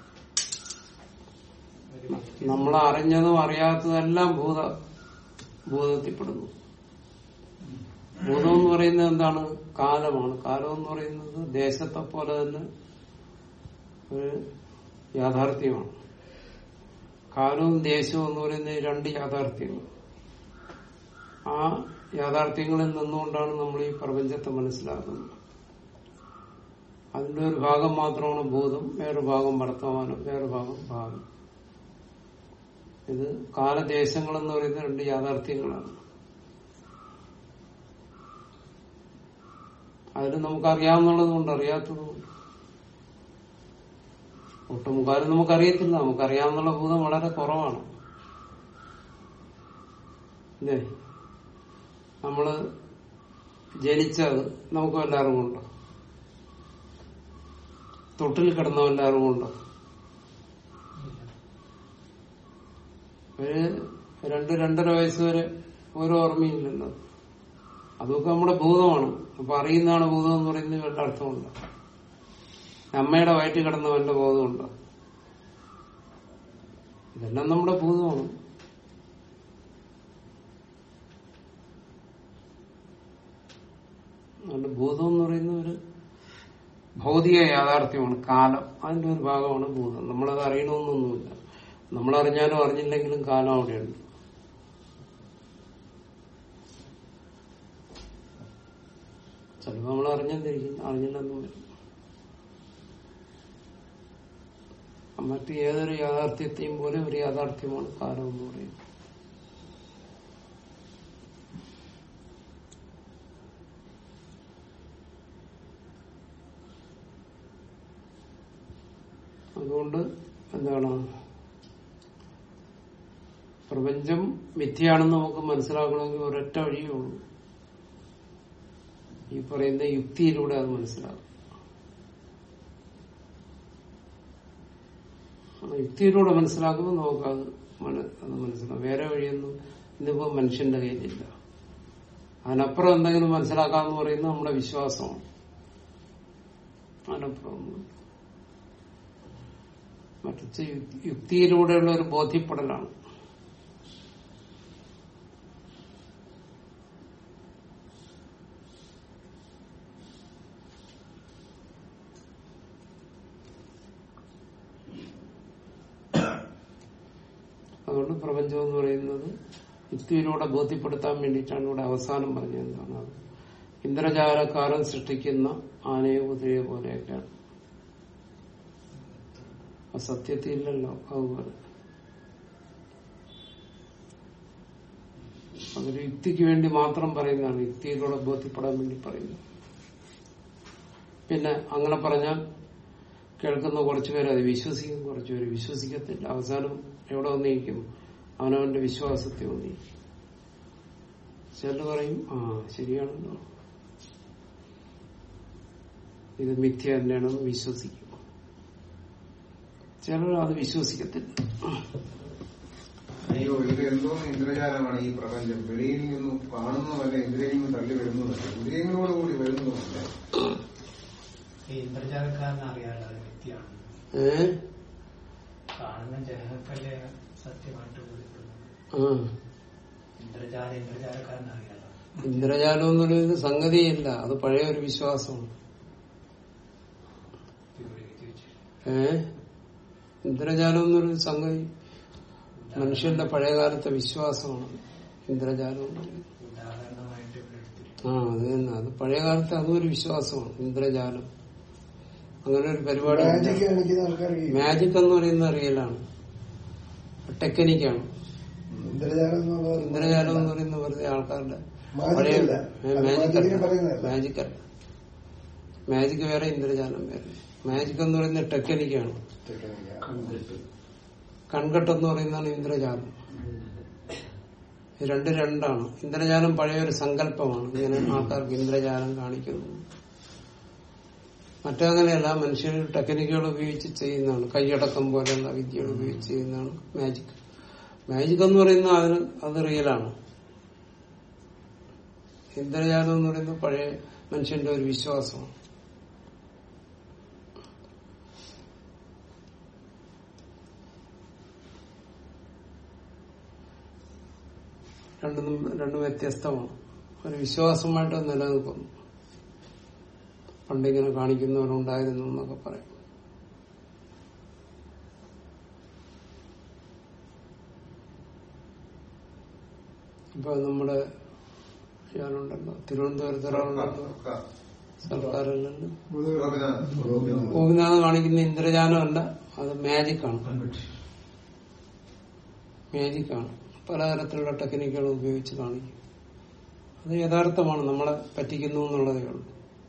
നമ്മൾ അറിഞ്ഞതും അറിയാത്തതെല്ലാം ഭൂത ഭൂതത്തിൽപ്പെടുന്നു ഭൂതം എന്ന് പറയുന്നത് എന്താണ് കാലമാണ് കാലം എന്ന് പറയുന്നത് ദേശത്തെ പോലെ തന്നെ ഒരു യാഥാർത്ഥ്യമാണ് കാലവും ദേശവും എന്ന് പറയുന്ന ഈ രണ്ട് യാഥാർത്ഥ്യങ്ങൾ ആ യാഥാർത്ഥ്യങ്ങളിൽ നിന്നുകൊണ്ടാണ് നമ്മൾ ഈ പ്രപഞ്ചത്തെ മനസ്സിലാക്കുന്നത് അതിന്റെ ഒരു ഭാഗം മാത്രമാണ് ഭൂതം വേറെ ഭാഗം വർത്തമാനം വേറെ ഭാഗം ഭാവി ഇത് കാലദേശങ്ങൾ എന്ന് പറയുന്ന രണ്ട് യാഥാർത്ഥ്യങ്ങളാണ് അതിൽ നമുക്ക് അറിയാവുന്നതുകൊണ്ട് അറിയാത്തതുകൊണ്ട് ഒട്ടുമുക്കാലും നമുക്കറിയത്തില്ല നമുക്കറിയാവുന്ന ഭൂതം വളരെ കുറവാണ് അല്ലേ നമ്മള് ജനിച്ചത് നമുക്ക് വല്ല അറിവുണ്ടോ തൊട്ടിൽ കിടന്ന വല്ല അറിവുണ്ടോ ഒരു രണ്ട് രണ്ടര വയസ്സ് വരെ ഓരോ ഓർമ്മയില്ലല്ലോ അതൊക്കെ നമ്മുടെ ഭൂതമാണ് അപ്പൊ അറിയുന്നതാണ് ഭൂതം എന്ന് പറയുന്നത് വല്ല അർത്ഥമുണ്ട് അമ്മയുടെ വയറ്റിൽ കിടന്ന വല്ല ബോധമുണ്ടോ ഇതെല്ലാം നമ്മുടെ ഭൂതമാണ് അതുകൊണ്ട് ഭൂതം എന്ന് പറയുന്ന ഒരു ഭൗതിക യാഥാർത്ഥ്യമാണ് കാലം അതിന്റെ ഒരു ഭാഗമാണ് ഭൂതം നമ്മളത് അറിയണമെന്നൊന്നുമില്ല നമ്മളറിഞ്ഞാലും അറിഞ്ഞില്ലെങ്കിലും കാലം അവിടെയുണ്ട് ചിലപ്പോൾ നമ്മൾ അറിഞ്ഞെന്നിരിക്കും അറിഞ്ഞില്ലെന്നും വരും മറ്റ് ഏതൊരു യാഥാർത്ഥ്യത്തെയും പോലെ ഒരു യാഥാർത്ഥ്യമാണ് കാലം എന്ന് പറയുന്നത് അതുകൊണ്ട് എന്താണ് പ്രപഞ്ചം മിഥ്യയാണെന്ന് നമുക്ക് മനസ്സിലാക്കണമെങ്കിൽ ഒരൊറ്റ വഴിയേ ഉള്ളൂ ഈ പറയുന്ന യുക്തിയിലൂടെ അത് മനസ്സിലാകും ആ യുക്തിയിലൂടെ മനസ്സിലാക്കുമ്പോൾ നമുക്കത് മന- അത് മനസ്സിലാവും വേറെ വഴിയൊന്നും ഇന്നിപ്പോ മനുഷ്യന്റെ കയ്യിലില്ല അതിനപ്പുറം എന്തെങ്കിലും മനസ്സിലാക്കാന്ന് പറയുന്നത് നമ്മുടെ വിശ്വാസമാണ് അതിനപ്പുറം ഒന്നും മറിച്ച് യുക്തി- യുക്തിയിലൂടെയുള്ള ഒരു ബോധ്യപ്പെടലാണ് അതുകൊണ്ട് പ്രപഞ്ചം എന്ന് പറയുന്നത് യുക്തിയിലൂടെ ബോധ്യപ്പെടുത്താൻ വേണ്ടിയിട്ടാണ് ഇവിടെ അവസാനം പറഞ്ഞത് എന്താണ് അത് ഇന്ദ്രജാലക്കാരൻ സൃഷ്ടിക്കുന്ന ആനയെ കുതിരയെ പോലെയൊക്കെയാണ് അത് സത്യത്തിലല്ലോ അതുപോലെ അതൊരു യുക്തിക്ക് വേണ്ടി മാത്രം പറയുന്നതാണ് യുക്തിയിലൂടെ ബോധ്യപ്പെടാൻ വേണ്ടി പറയുന്നത് പിന്നെ അങ്ങനെ പറഞ്ഞാൽ കേൾക്കുന്ന കുറച്ചുപേര് അത് വിശ്വസിക്കും കുറച്ചുപേര് വിശ്വസിക്കത്തില്ല അവസാനം എവിടെ വന്നിരിക്കും അവനവന്റെ വിശ്വാസത്തെ വന്നിരിക്കും ചിലർ പറയും ആ ശരിയാണല്ലോ ഇത് മിഥ്യ തന്നെയാണെന്ന് വിശ്വസിക്കും ചിലർ അത് വിശ്വസിക്കത്തില്ല അയ്യോ ഇത് എന്തോ ഇന്ദ്രജാലമാണ് ഈ പ്രപഞ്ചം വെളിയിൽ നിന്നും കാണുന്നതല്ല ഇന്ദ്രിയങ്ങളിൽ നിന്ന് തള്ളി വരുന്നതല്ല ഇന്ദ്രിയങ്ങളോടുകൂടി വരുന്നതല്ല ഈ ഇന്ദ്രജാലക്കാരനെ അറിയാലോ അത് വ്യക്തിയാണ് ഏ കാണുന്ന ജനങ്ങൾക്കല്ലേ സത്യമായിട്ട് ബോധ്യപ്പെടുന്നത് ആ ഇന്ദ്രജാല ഇന്ദ്രജാലക്കാരനെ അറിയാലോ ഇന്ദ്രജാലം എന്ന് പറയുന്നത് സംഗതിയില്ല അത് പഴയ ഒരു വിശ്വാസമാണ് വിവരിച്ച് വെച്ചു ഏ ഇന്ദ്രജാലം എന്നൊരു സംഗതി മനുഷ്യന്റെ പഴയകാലത്തെ വിശ്വാസമാണ് ഇന്ദ്രജാലം എന്ന് പറയുന്നത് ഉദാഹരണമായിട്ട് ഇവിടെ എടുത്തിരിക്കും ആ അത് തന്നെ അത് പഴയകാലത്തെ അതും ഒരു വിശ്വാസമാണ് ഇന്ദ്രജാലം അങ്ങനെ ഒരു പരിപാടി മാജിക് കാണിക്കുന്ന ആൾക്കാർക്ക് ഈ മാജിക് എന്ന് പറയുന്ന റിയലാണ് ടെക്നിക്കാണ് ഇന്ദ്രജാലം എന്നുള്ളത് ഇന്ദ്രജാലം എന്ന് പറയുന്ന വെറുതെ ആൾക്കാരുടെ Magic അല്ല. അത് മാജിക് magic നെ പറയുന്നതല്ല. മാജിക് അല്ല മാജിക് വേറെ ഇന്ദ്രജാലം വേറെ മാജിക് എന്ന് പറയുന്ന ടെക്നിക്കാണ് technique. കൺകെട്ട് എന്ന് പറയുന്നതാണ് ഇന്ദ്രജാലം ഇത് രണ്ട് രണ്ടാണ് ഇന്ദ്രജാലം പഴയ ഒരു സങ്കല്പമാണ് ഇങ്ങനെ ആൾക്കാർക്ക് ഇന്ദ്രജാലം കാണിക്കുന്നു മറ്റങ്ങനെയല്ല മനുഷ്യർ ടെക്നിക്കുകൾ ഉപയോഗിച്ച് ചെയ്യുന്നതാണ് കൈയടക്കം പോലെയുള്ള വിദ്യകൾ ഉപയോഗിച്ച് ചെയ്യുന്നതാണ് മാജിക് മാജിക് എന്ന് പറയുന്നത് അതിന് അത് റിയലാണ് ഇന്ദ്രജാലം എന്ന് പറയുന്നത് പഴയ മനുഷ്യന്റെ ഒരു വിശ്വാസമാണ് രണ്ടും രണ്ടും വ്യത്യസ്തമാണ് ഒരു വിശ്വാസമായിട്ട് നിലനിൽക്കുന്നു പണ്ടിങ്ങനെ കാണിക്കുന്നവരുണ്ടായിരുന്നു എന്നൊക്കെ പറയും ഇപ്പൊ നമ്മുടെ ഇയാളുണ്ടല്ലോ തിരുവനന്തപുരത്ത് ഒരാളുണ്ടല്ലോ സർക്കാരിലല്ലോ ഗോപിനാഥ് ഗോപിനാഥ് കാണിക്കുന്ന ഇന്ദ്രജാലമല്ല അത് മാജിക്കാണ് മാജിക്കാണ് പലതരത്തിലുള്ള ടെക്നിക്കുകൾ ഉപയോഗിച്ച് കാണിക്കും അത് യഥാർത്ഥമാണ് നമ്മളെ പറ്റിക്കുന്നു എന്നുള്ളതേ ഉള്ളൂ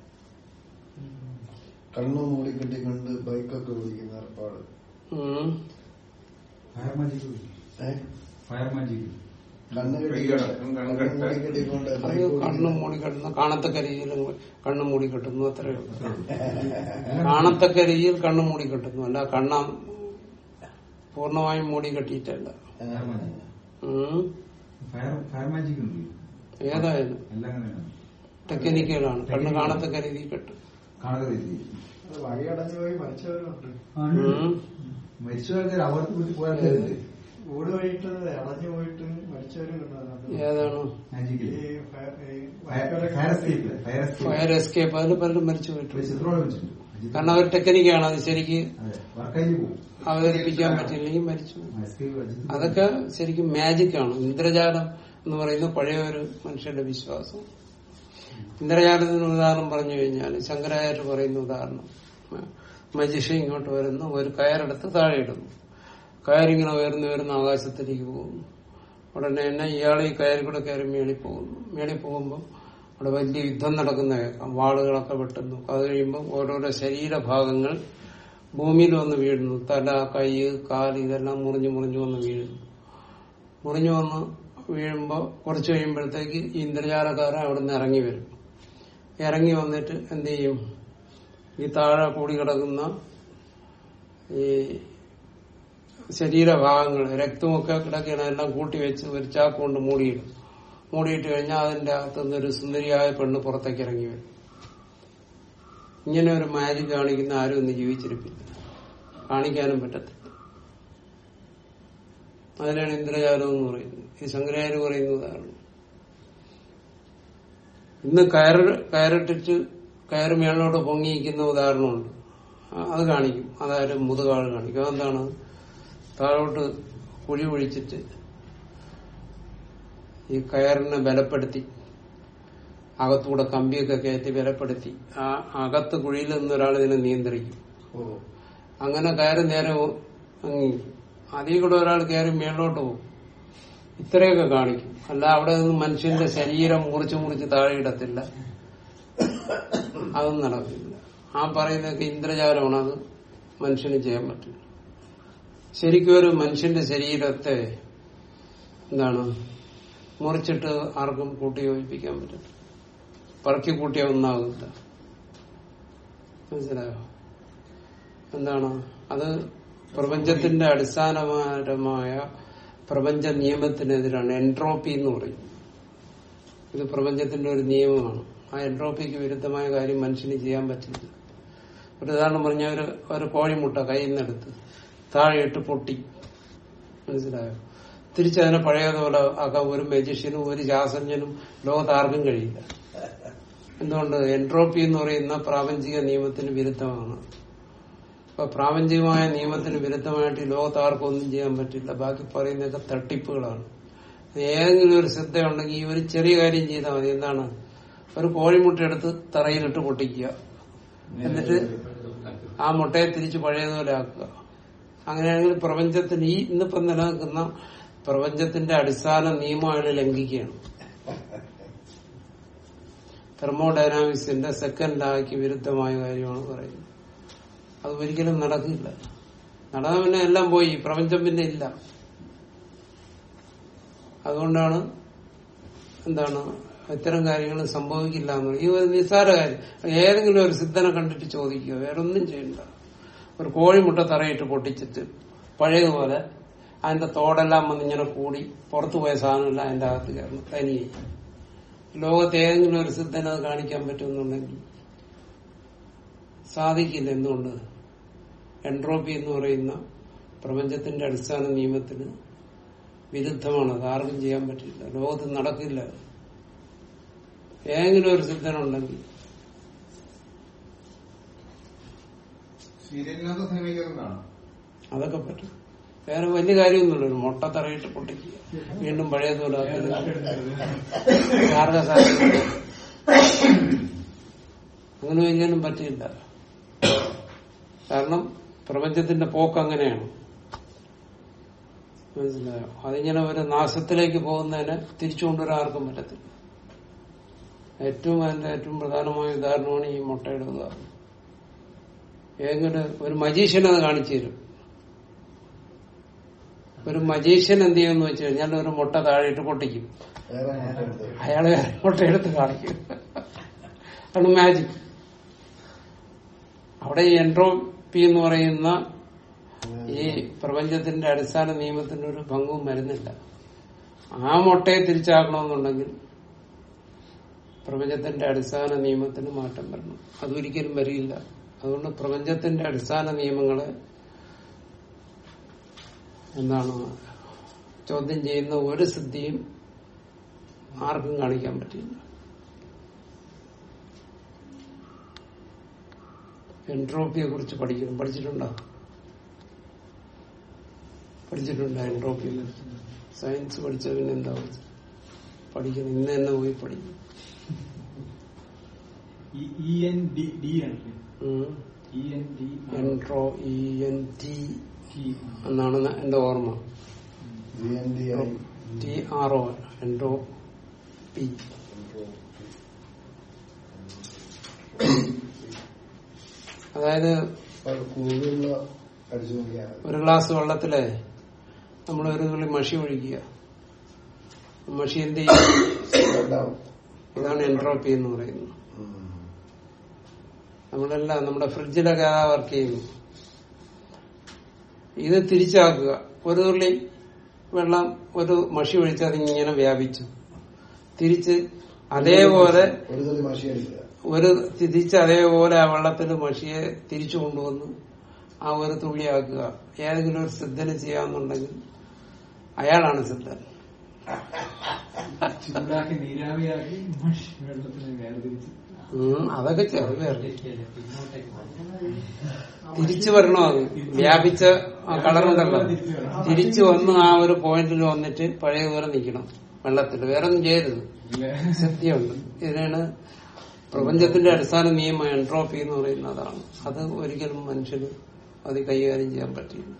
കണ്ണു മൂടി കെട്ടിക്കൊണ്ട് ബൈക്കൊക്കെ ഓടിക്കുന്ന ഏർപ്പാട് ഉം. ഫയർ മാജിക് ഏഹ് ഫയർ മാജിക് കണ്ണ് കൈയടക്കം, കെട്ടിക്കൊണ്ട് കൺകെട്ട്. കണ്ണ് മൂടി കെട്ടിക്കൊണ്ട് അത് ബൈക്ക് കണ്ണും മൂടി കെട്ടുന്നു കാണത്തക്ക രീതിയിൽ കണ്ണും മൂടി കെട്ടുന്നു അത്രയേ ഉള്ളൂ കാണത്തക്ക രീതിയിൽ കണ്ണും മൂടി കെട്ടുന്നു അല്ല കണ്ണ പൂർണ്ണമായും മൂടി കെട്ടിയിട്ടല്ല ഫയർ മാജിക് ഉം. ഫയർ ഫയർ മാജിക് ഉണ്ട് ഏതായാലും എല്ലാം അങ്ങനെയാണ് ടെക്നിക്കുകളാണ് കണ്ണ് കാണത്തക്ക രീതിയിൽ കെട്ടും കാണാതെ രീതി വഴിയടഞ്ഞു പോയി മരിച്ചവരുണ്ട് ഉം. മരിച്ച ആൾക്കാർ അവർക്ക് വീട്ടിൽ പോയാൽ ഊട് വഴിയിട്ട് അടഞ്ഞു പോയിട്ട് മരിച്ചവരും കണ്ടതാണ് ഏതാണ് മാജിക്കിൽ ഈ ഫയ- ഈ fire escape fire escape fire escape അതിൽ പലരും മരിച്ചു പോയിട്ടുണ്ട് ചിത്രോടെ വെച്ചിട്ടുണ്ട് കാരണം അവർ ടെക്നിക്കാണ് അത് ശരിക്ക് അതെ വർക്കായി പോകും അവതരിപ്പിക്കാൻ പറ്റില്ലെങ്കിൽ മരിച്ചു പോകും. എസ്കേപ്പ് വെച്ചിട്ട് അതൊക്കെ ശരിക്കും മാജിക്കാണ് ഇന്ദ്രജാലം എന്ന് പറയുന്ന പഴയ ഒരു മനുഷ്യന്റെ വിശ്വാസം ഇന്ദ്രജാലത്തിന് ഉദാഹരണം പറഞ്ഞു കഴിഞ്ഞാൽ ശങ്കരാചാര്യ പറയുന്ന ഉദാഹരണം മജിഷ ഇങ്ങോട്ട് വരുന്നു ഒരു കയറെടുത്ത് താഴെ ഇടുന്നു കയറിങ്ങനെ ഉയർന്നു ഉയർന്ന് ആകാശത്തിലേക്ക് പോകുന്നു ഉടനെ തന്നെ ഇയാൾ ഈ കയറി കൂടെ കയറി മേളിൽ പോകുന്നു മേളിൽ പോകുമ്പോൾ അവിടെ വലിയ യുദ്ധം നടക്കുന്ന കേൾക്കാം വാളുകളൊക്കെ വെട്ടുന്നു അത് കഴിയുമ്പോൾ ഓരോരോ ശരീരഭാഗങ്ങൾ ഭൂമിയിൽ വന്ന് വീഴുന്നു തല കൈ കാല് ഇതെല്ലാം മുറിഞ്ഞു മുറിഞ്ഞു വന്ന് വീഴുന്നു മുറിഞ്ഞു വന്ന് വീഴുമ്പോൾ കുറച്ച് കഴിയുമ്പോഴത്തേക്ക് ഈ ഇന്ദ്രജാലക്കാരൻ അവിടെ നിന്ന് ഇറങ്ങി വരും ഇറങ്ങി വന്നിട്ട് എന്ത് ചെയ്യും ഈ താഴെ കൂടി കിടക്കുന്ന ഈ ശരീരഭാഗങ്ങൾ രക്തമൊക്കെ കിടക്കുകയാണ് എല്ലാം കൂട്ടി വെച്ച് ഒരു ചാക്ക് കൊണ്ട് മൂടിയിടും മൂടിയിട്ട് കഴിഞ്ഞാൽ അതിന്റെ അകത്തുനിന്ന് ഒരു സുന്ദരിയായ പെണ്ണ് പുറത്തേക്ക് ഇറങ്ങി വരും ഇങ്ങനെ ഒരു മാജിക് കാണിക്കുന്ന ആരും ഇന്ന് ജീവിച്ചിരിപ്പില്ല കാണിക്കാനും പറ്റത്തില്ല അതിനാണ് ഇന്ദ്രജാലം എന്ന് പറയുന്നത് ഈ ശങ്കരാചാര്യ പറയുന്നതാണ് ഇന്ന് കയറ് കയറിട്ടിട്ട് കയറ് മേളിലോട്ട് പൊങ്ങിയിരിക്കുന്ന ഉദാഹരണമുണ്ട് ആ, അത് കാണിക്കും അതായത് മുതുകാട് കാണിക്കും അതെന്താണ് താഴോട്ട് കുഴി ഒഴിച്ചിട്ട് ഈ കയറിനെ ബലപ്പെടുത്തി അകത്തൂടെ കമ്പിയൊക്കെ കയറ്റി ബലപ്പെടുത്തി ആ അകത്ത് കുഴിയിൽ നിന്ന് ഒരാൾ ഇതിനെ നിയന്ത്രിക്കും ഓ അങ്ങനെ കയറി നേരെ പോ- അങ്ങ് അതിൽ കൂടെ ഒരാൾ കയറി മേളിലോട്ട് പോകും ഇത്രയൊക്കെ കാണിക്കും അല്ല അവിടെ നിന്ന് മനുഷ്യന്റെ ശരീരം മുറിച്ച് മുറിച്ച് താഴെ ഇടത്തില്ല അതൊന്നും നടക്കില്ല ആ പറയുന്നതൊക്കെ ഇന്ദ്രജാലമാണ് അത് മനുഷ്യന് ചെയ്യാൻ പറ്റില്ല ശരിക്കും ഒരു മനുഷ്യന്റെ ശരീരത്തെ എന്താണ് മുറിച്ചിട്ട് ആർക്കും കൂട്ടി യോജിപ്പിക്കാൻ പറ്റും പറക്കി കൂട്ടിയ ഒന്നാകില്ല മനസ്സിലായോ എന്താണ് അത് പ്രപഞ്ചത്തിന്റെ അടിസ്ഥാനപരമായ പ്രപഞ്ച നിയമത്തിനെതിരാണ് എൻട്രോപ്പി എന്ന് പറയും ഇത് പ്രപഞ്ചത്തിന്റെ ഒരു നിയമമാണ് ആ എൻട്രോപ്പിക്ക് വിരുദ്ധമായ കാര്യം മനുഷ്യന് ചെയ്യാൻ പറ്റില്ല ഒരു ഉദാഹരണം പറഞ്ഞാൽ ഒരു ഒരു കോഴിമുട്ട കയ്യിൽ നിന്നെടുത്ത് താഴെയിട്ട് പൊട്ടി മനസ്സിലായോ തിരിച്ചതിനെ പഴയതുപോലെ ആക്കാൻ ഒരു മെജിഷ്യനും ഒരു ശാസ്ത്രജ്ഞനും ലോകത്ത് ആർക്കും കഴിയില്ല എന്തുകൊണ്ട് എൻട്രോപ്പി എന്ന് പറയുന്ന പ്രാപഞ്ചിക നിയമത്തിന് വിരുദ്ധമാണ് അപ്പൊ പ്രാപഞ്ചികമായ നിയമത്തിന് വിരുദ്ധമായിട്ട് ഈ ലോകത്ത് ആർക്കും ഒന്നും ചെയ്യാൻ പറ്റില്ല ബാക്കി പറയുന്നതൊക്കെ തട്ടിപ്പുകളാണ് ഏതെങ്കിലും ഒരു ശ്രദ്ധയുണ്ടെങ്കിൽ ഈ ഒരു ചെറിയ കാര്യം ചെയ്താൽ മതി എന്താണ് ഒരു കോഴിമുട്ട എടുത്ത് തറയിലിട്ട് പൊട്ടിക്കുക എന്നിട്ട് ആ മുട്ടയെ തിരിച്ച് പഴയതുപോലെ ആക്കുക അങ്ങനെയാണെങ്കിൽ പ്രപഞ്ചത്തിന് ഈ ഇന്നിപ്പം നിലനിൽക്കുന്ന പ്രപഞ്ചത്തിന്റെ അടിസ്ഥാന നിയമം അയാൾ ലംഘിക്കുകയാണ് തെർമോഡൈനാമിക്സിന്റെ സെക്കൻഡ് ലാക്ക് വിരുദ്ധമായ കാര്യമാണ് പറയുന്നത് അത് ഒരിക്കലും നടക്കില്ല നടന്ന പിന്നെ എല്ലാം പോയി പ്രപഞ്ചം പിന്നെ ഇല്ല അതുകൊണ്ടാണ് എന്താണ് ഇത്തരം കാര്യങ്ങൾ സംഭവിക്കില്ല എന്നുള്ളത് ഈ ഒരു നിസ്സാര കാര്യം ഏതെങ്കിലും ഒരു സിദ്ധനെ കണ്ടിട്ട് ചോദിക്കുക വേറെ ഒന്നും ചെയ്യണ്ട ഒരു കോഴിമുട്ട തറയിട്ട് പൊട്ടിച്ചിട്ട് പഴയതുപോലെ അതിന്റെ തോടെല്ലാം വന്ന് ഇങ്ങനെ കൂടി പുറത്തു പോയ സാധനമെല്ലാം അതിന്റെ അകത്ത് കയറണം തനിയെ ലോകത്ത് ഏതെങ്കിലും ഒരു സിദ്ധനെ അത് കാണിക്കാൻ പറ്റുമെന്നുണ്ടെങ്കിൽ സാധിക്കില്ല എന്തുകൊണ്ട് എൻട്രോപ്പി എന്ന് പറയുന്ന പ്രപഞ്ചത്തിന്റെ അടിസ്ഥാന നിയമത്തിന് വിരുദ്ധമാണ് അത് ആർക്കും ചെയ്യാൻ പറ്റില്ല ലോകത്ത് നടക്കില്ല ഏതെങ്കിലും ഒരു സിദ്ധനുണ്ടെങ്കിൽ സീരിയലിനകത്ത് സമീകരണമാണ് അതൊക്കെ പറ്റും വേറെ വലിയ കാര്യമൊന്നുമില്ല ഒരു മുട്ട തറയിട്ട് പൊട്ടിക്കുക വീണ്ടും പഴയതുപോലെ ആക്കരുത്. ആർക്കാ സാധിക്കും അങ്ങനെ ഒരിക്കലും പറ്റില്ല കാരണം പ്രപഞ്ചത്തിന്റെ പോക്ക് അങ്ങനെയാണ് മനസ്സിലായോ അതിങ്ങനെ ഒരു നാശത്തിലേക്ക് പോകുന്നതിന് തിരിച്ചു കൊണ്ടുവരാൻ ആർക്കും പറ്റത്തില്ല ഏറ്റവും അതിന്റെ ഏറ്റവും പ്രധാനമായ ഉദാഹരണമാണ് ഈ മുട്ടയുടെ ഉദാഹരണം ഏതെങ്കിലും ഒരു മജീഷ്യൻ അത് കാണിച്ചു തരും ഒരു മജീഷ്യൻ എന്ത് ചെയ്യുമെന്ന് വെച്ച് കഴിഞ്ഞാൽ ഒരു മുട്ട താഴെയിട്ട് പൊട്ടിക്കും വേറെ മാറ്റം അയാള് മുട്ടയെടുത്ത് കാണിക്കും അതാണ് മാജിക് അവിടെ ഈ എൻട്രോപ്പി എന്ന് പറയുന്ന ഈ പ്രപഞ്ചത്തിന്റെ അടിസ്ഥാന നിയമത്തിന് ഒരു ഭംഗവും വരുന്നില്ല ആ മുട്ടയെ തിരിച്ചാക്കണമെന്നുണ്ടെങ്കിൽ പ്രപഞ്ചത്തിന്റെ അടിസ്ഥാന നിയമത്തിന് മാറ്റം വരണം അതൊരിക്കലും വരില്ല അതുകൊണ്ട് പ്രപഞ്ചത്തിന്റെ അടിസ്ഥാന നിയമങ്ങളെ എന്താണ് ചോദ്യം ചെയ്യുന്ന ഒരു സിദ്ധിയും ആർക്കും കാണിക്കാൻ പറ്റില്ല എൻട്രോപ്പിയെ കുറിച്ച് പഠിക്കണം പഠിച്ചിട്ടുണ്ടോ പഠിച്ചിട്ടുണ്ടോ എൻട്രോപ്പി സയൻസ് പഠിച്ച പിന്നെ എന്താ പഠിച്ചത്? പഠിക്കണം ഇന്ന് തന്നെ പോയി പഠിക്കും ഇ എൻ ഡി ഡി ആണ് ഉം. E N D entropy E N T എന്നാണ് എന്റെ ഓർമ്മ G N D I T R O entropy അതായത് ഗൂഗിളിൽ അടിച്ചു നോക്കിയാൽ ഒരു ഗ്ലാസ് വെള്ളത്തില് നമ്മൾ ഒരു തുള്ളി മഷി ഒഴിക്കുക മഷി എന്ത് ചെയ്യും ഉണ്ടാവും ഇതാണ് എൻട്രോപ്പി എന്ന് പറയുന്നത് ഉം. നമ്മളെല്ലാം നമ്മുടെ ഫ്രിഡ്ജിലൊക്കെ അതാ വർക്ക് ചെയ്യുന്നു ഇത് തിരിച്ചാക്കുക ഒരു തുള്ളി വെള്ളം ഒരു മഷി ഒഴിച്ച് അതിങ്ങനെ വ്യാപിച്ചു തിരിച്ച് അതേപോലെ ഒരു തുള്ളി മഷി അടിക്കുക ഒരു തിരിച്ച് അതേപോലെ ആ വെള്ളത്തിൽ മഷിയെ തിരിച്ചു കൊണ്ടുവന്ന് ആ ഒരു തുള്ളിയാക്കുക ഏതെങ്കിലും ഒരു സിദ്ധന് ചെയ്യാന്നുണ്ടെങ്കിൽ അയാളാണ് സിദ്ധൻ ചൂടാക്കി നീരാവിയാക്കി മഷി വെള്ളത്തിന് വേർതിരിച്ച് ഉം, അതൊക്കെ ചെറുപേറി പിന്നോട്ടേക്ക് പോകും. തിരിച്ചു വരണോ അത് വ്യാപിച്ച ആ കളറുണ്ടല്ലോ തിരിച്ചു വന്ന് ആ ഒരു പോയിന്റിൽ വന്നിട്ട് പഴയതുപോലെ നിൽക്കണം വെള്ളത്തിൽ വേറെ ഒന്നും ചെയ്യരുത് ഇല്ലേ? സത്യമുണ്ട് ഇതിനാണ് പ്രപഞ്ചത്തിന്റെ അടിസ്ഥാന നിയമം എൻട്രോപ്പി എന്ന് പറയുന്നതാണ് അത് ഒരിക്കലും മനുഷ്യന് അത് കൈകാര്യം ചെയ്യാൻ പറ്റില്ല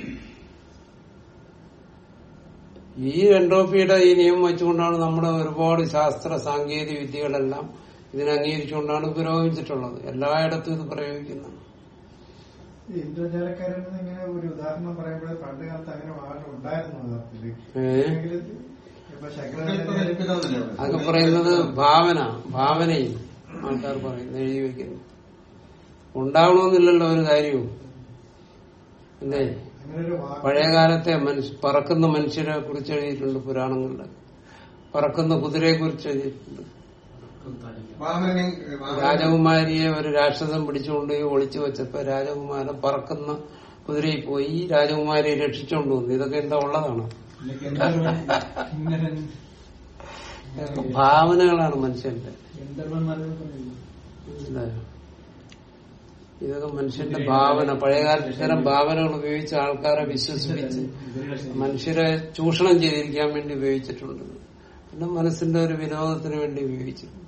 ഈ എൻട്രോപ്പിയുടെ ഈ നിയമം വെച്ചുകൊണ്ടാണ് നമ്മുടെ ഒരുപാട് ശാസ്ത്ര സാങ്കേതിക വിദ്യകളെല്ലാം ഇതിനെ അംഗീകരിച്ചുകൊണ്ടാണ് പുരോഗമിച്ചിട്ടുള്ളത് എല്ലായിടത്തും ഇത് പ്രയോഗിക്കുന്നത് ഈ ഇന്ദ്രജാലക്കാരൻ ഇങ്ങനെ ഒരു ഉദാഹരണം പറയുമ്പോൾ പണ്ട് കാലത്ത് അങ്ങനെ വാഹനം ഉണ്ടായിരുന്നു യഥാർത്ഥത്തില്. ഏ? എങ്കിലും ഇപ്പൊ ശങ്കരാചാര്യ കൽപ്പിതമൊന്നുമില്ല. അതൊക്കെ പറയുന്നത് ഭാവന ഭാവനയും ആൾക്കാർ പറയുന്നത് എഴുതി വെക്കുന്നു ഉണ്ടാവണമെന്നില്ലല്ലോ ഒരു കാര്യവും അല്ലേ അങ്ങനെ ഒരു വാക്ക് പഴയകാലത്തെ മനുഷ്യ പറക്കുന്ന മനുഷ്യരെ കുറിച്ച് എഴുതിയിട്ടുണ്ട് പുരാണങ്ങളിൽ പറക്കുന്ന കുതിരയെ കുറിച്ച് എഴുതിയിട്ടുണ്ട് വാമനനെയും വാമനൻ- രാജകുമാരിയെ ഒരു രാക്ഷസൻ പിടിച്ചുകൊണ്ടുപോയി ഒളിച്ചു വെച്ചപ്പോ രാജകുമാരൻ പറക്കുന്ന കുതിരയിൽ പോയി ഈ രാജകുമാരിയെ രക്ഷിച്ചുകൊണ്ട് വന്നു ഇതൊക്കെ എന്താ ഉള്ളതാണ് ഇല്ല, ഗന്ധർവൻ, കിന്നരൻ, ഇതൊക്കെ ഭാവനകളാണ് മനുഷ്യന്റെ ഗന്ധർവന്മാരെന്ന് പറയുന്നത് മനസ്സിലായോ ഇതൊക്കെ മനുഷ്യന്റെ ഭാവന പഴയകാലത്ത് ഇത്തരം ഭാവനകൾ ഉപയോഗിച്ച് ആൾക്കാരെ വിശ്വസിപ്പിച്ച് മനുഷ്യരെ ചൂഷണം ചെയ്തിരിക്കാൻ വേണ്ടി ഉപയോഗിച്ചിട്ടുണ്ട് പിന്നെ മനസ്സിന്റെ ഒരു വിനോദത്തിന് വേണ്ടി ഉപയോഗിച്ചിട്ടുണ്ട്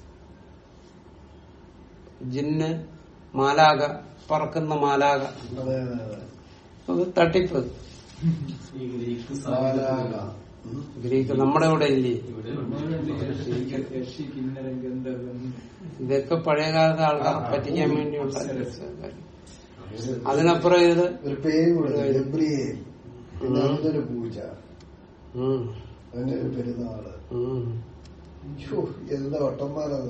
ജിന്ന് മാലാക പറക്കുന്ന മാലാക അതെ അതെ അതെ അത് തട്ടിപ്പ് ഈ ഗ്രീക്ക് മാലാക. സാഹിത്യത്തിൽ ഉം. ഗ്രീക്ക് നമ്മുടെ ഇവിടെ ഇല്ലേ ഇവിടെ യക്ഷി കിന്നരം ഗന്ധർവൻ ഇതൊക്കെ പഴയകാലത്തെ ആൾക്കാരെ പറ്റിക്കാൻ വേണ്ടിയുള്ള കാര്യം. അതിനപ്പുറം ഇത് ഒരു പേര് കൊടുത്തു ഗബ്രിയേൽ പിന്നെ ഉം. അതിന്റെ ഒരു പൂജ ഉം, അതിന്റെ ഒരു പെരുന്നാള് ഉം. ഛോ, എന്താ ഒട്ടന്മാരാന്ന്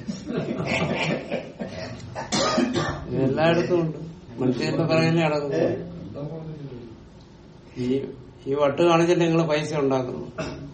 ഇത് എല്ലായിടത്തും ഉണ്ട് മനുഷ്യന്റെ പറയുന്നേ നടക്കുന്നു ഈ ഈ വട്ട് കാണിച്ചിട്ട് നിങ്ങൾ പൈസ ഉണ്ടാക്കുന്നു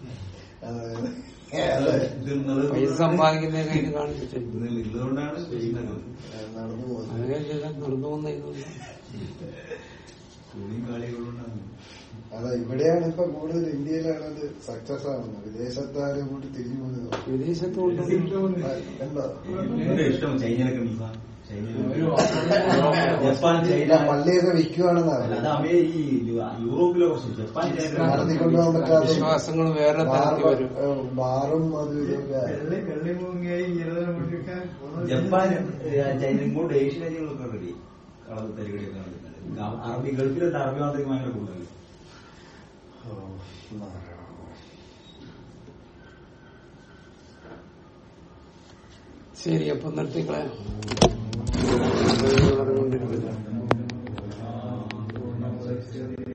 പൈസ സമ്പാദിക്കുന്നതൊക്കെ ഇത് കാണിച്ചിട്ടുണ്ട് ഇതുകൊണ്ടാണ് ചെയ്യുന്നത് നടന്നു പോകുന്നത് അങ്ങനെ ചെയ്താൽ നടന്നു പോകുന്ന ഇതൊന്നും തുണിയും കാളികളുണ്ടാകും അതാ ഇവിടെയാണ് ഇപ്പൊ കൂടുതൽ ഇന്ത്യയിലാണ് അത് സക്സസ് ആവുന്നത് വിദേശത്താരും കൂടി തിരിഞ്ഞു പോകുന്നത് വിദേശത്ത് കൊണ്ടുപോകുന്നു കണ്ടോ എന്റെ ഇഷ്ടം ചൈനയിലൊക്കെ ഉണ്ട് സാർ. ചൈനയിൽ ഒരു ജപ്പാൻ ചൈന ഇല്ല, പള്ളിയൊക്കെ വിൽക്കുവാണെന്നാണ് അത് അമേ ഈ യൂറോപ്പിലെ കുറച്ച് ജപ്പാൻ ചൈന നടത്തിക്കൊണ്ടുപോകാൻ പറ്റാത്ത വിശ്വാസങ്ങൾ വേറെ തരത്തിൽ വരും ബാറും അതും ഇതൊക്കെ വെള്ളി വെള്ളി മൂങ്ങയായി ഈരതരം മുഴുക്കാൻ ജപ്പാൻ ഏ, ചൈന ഇങ്ങോട്ട് ഏഷ്യൻ രാജ്യങ്ങളൊക്കെ റെഡി കളവ് തരികടിയൊക്കെ നടക്കുന്നുണ്ട് ഗ- അറബി ഗൾഫിലല്ല അറബി ഭാഗത്തേക്ക് ഭയങ്കര കൂടുതൽ ഓ, നാരായണ. ശരി അപ്പൊ നിർത്തിക്കളയാം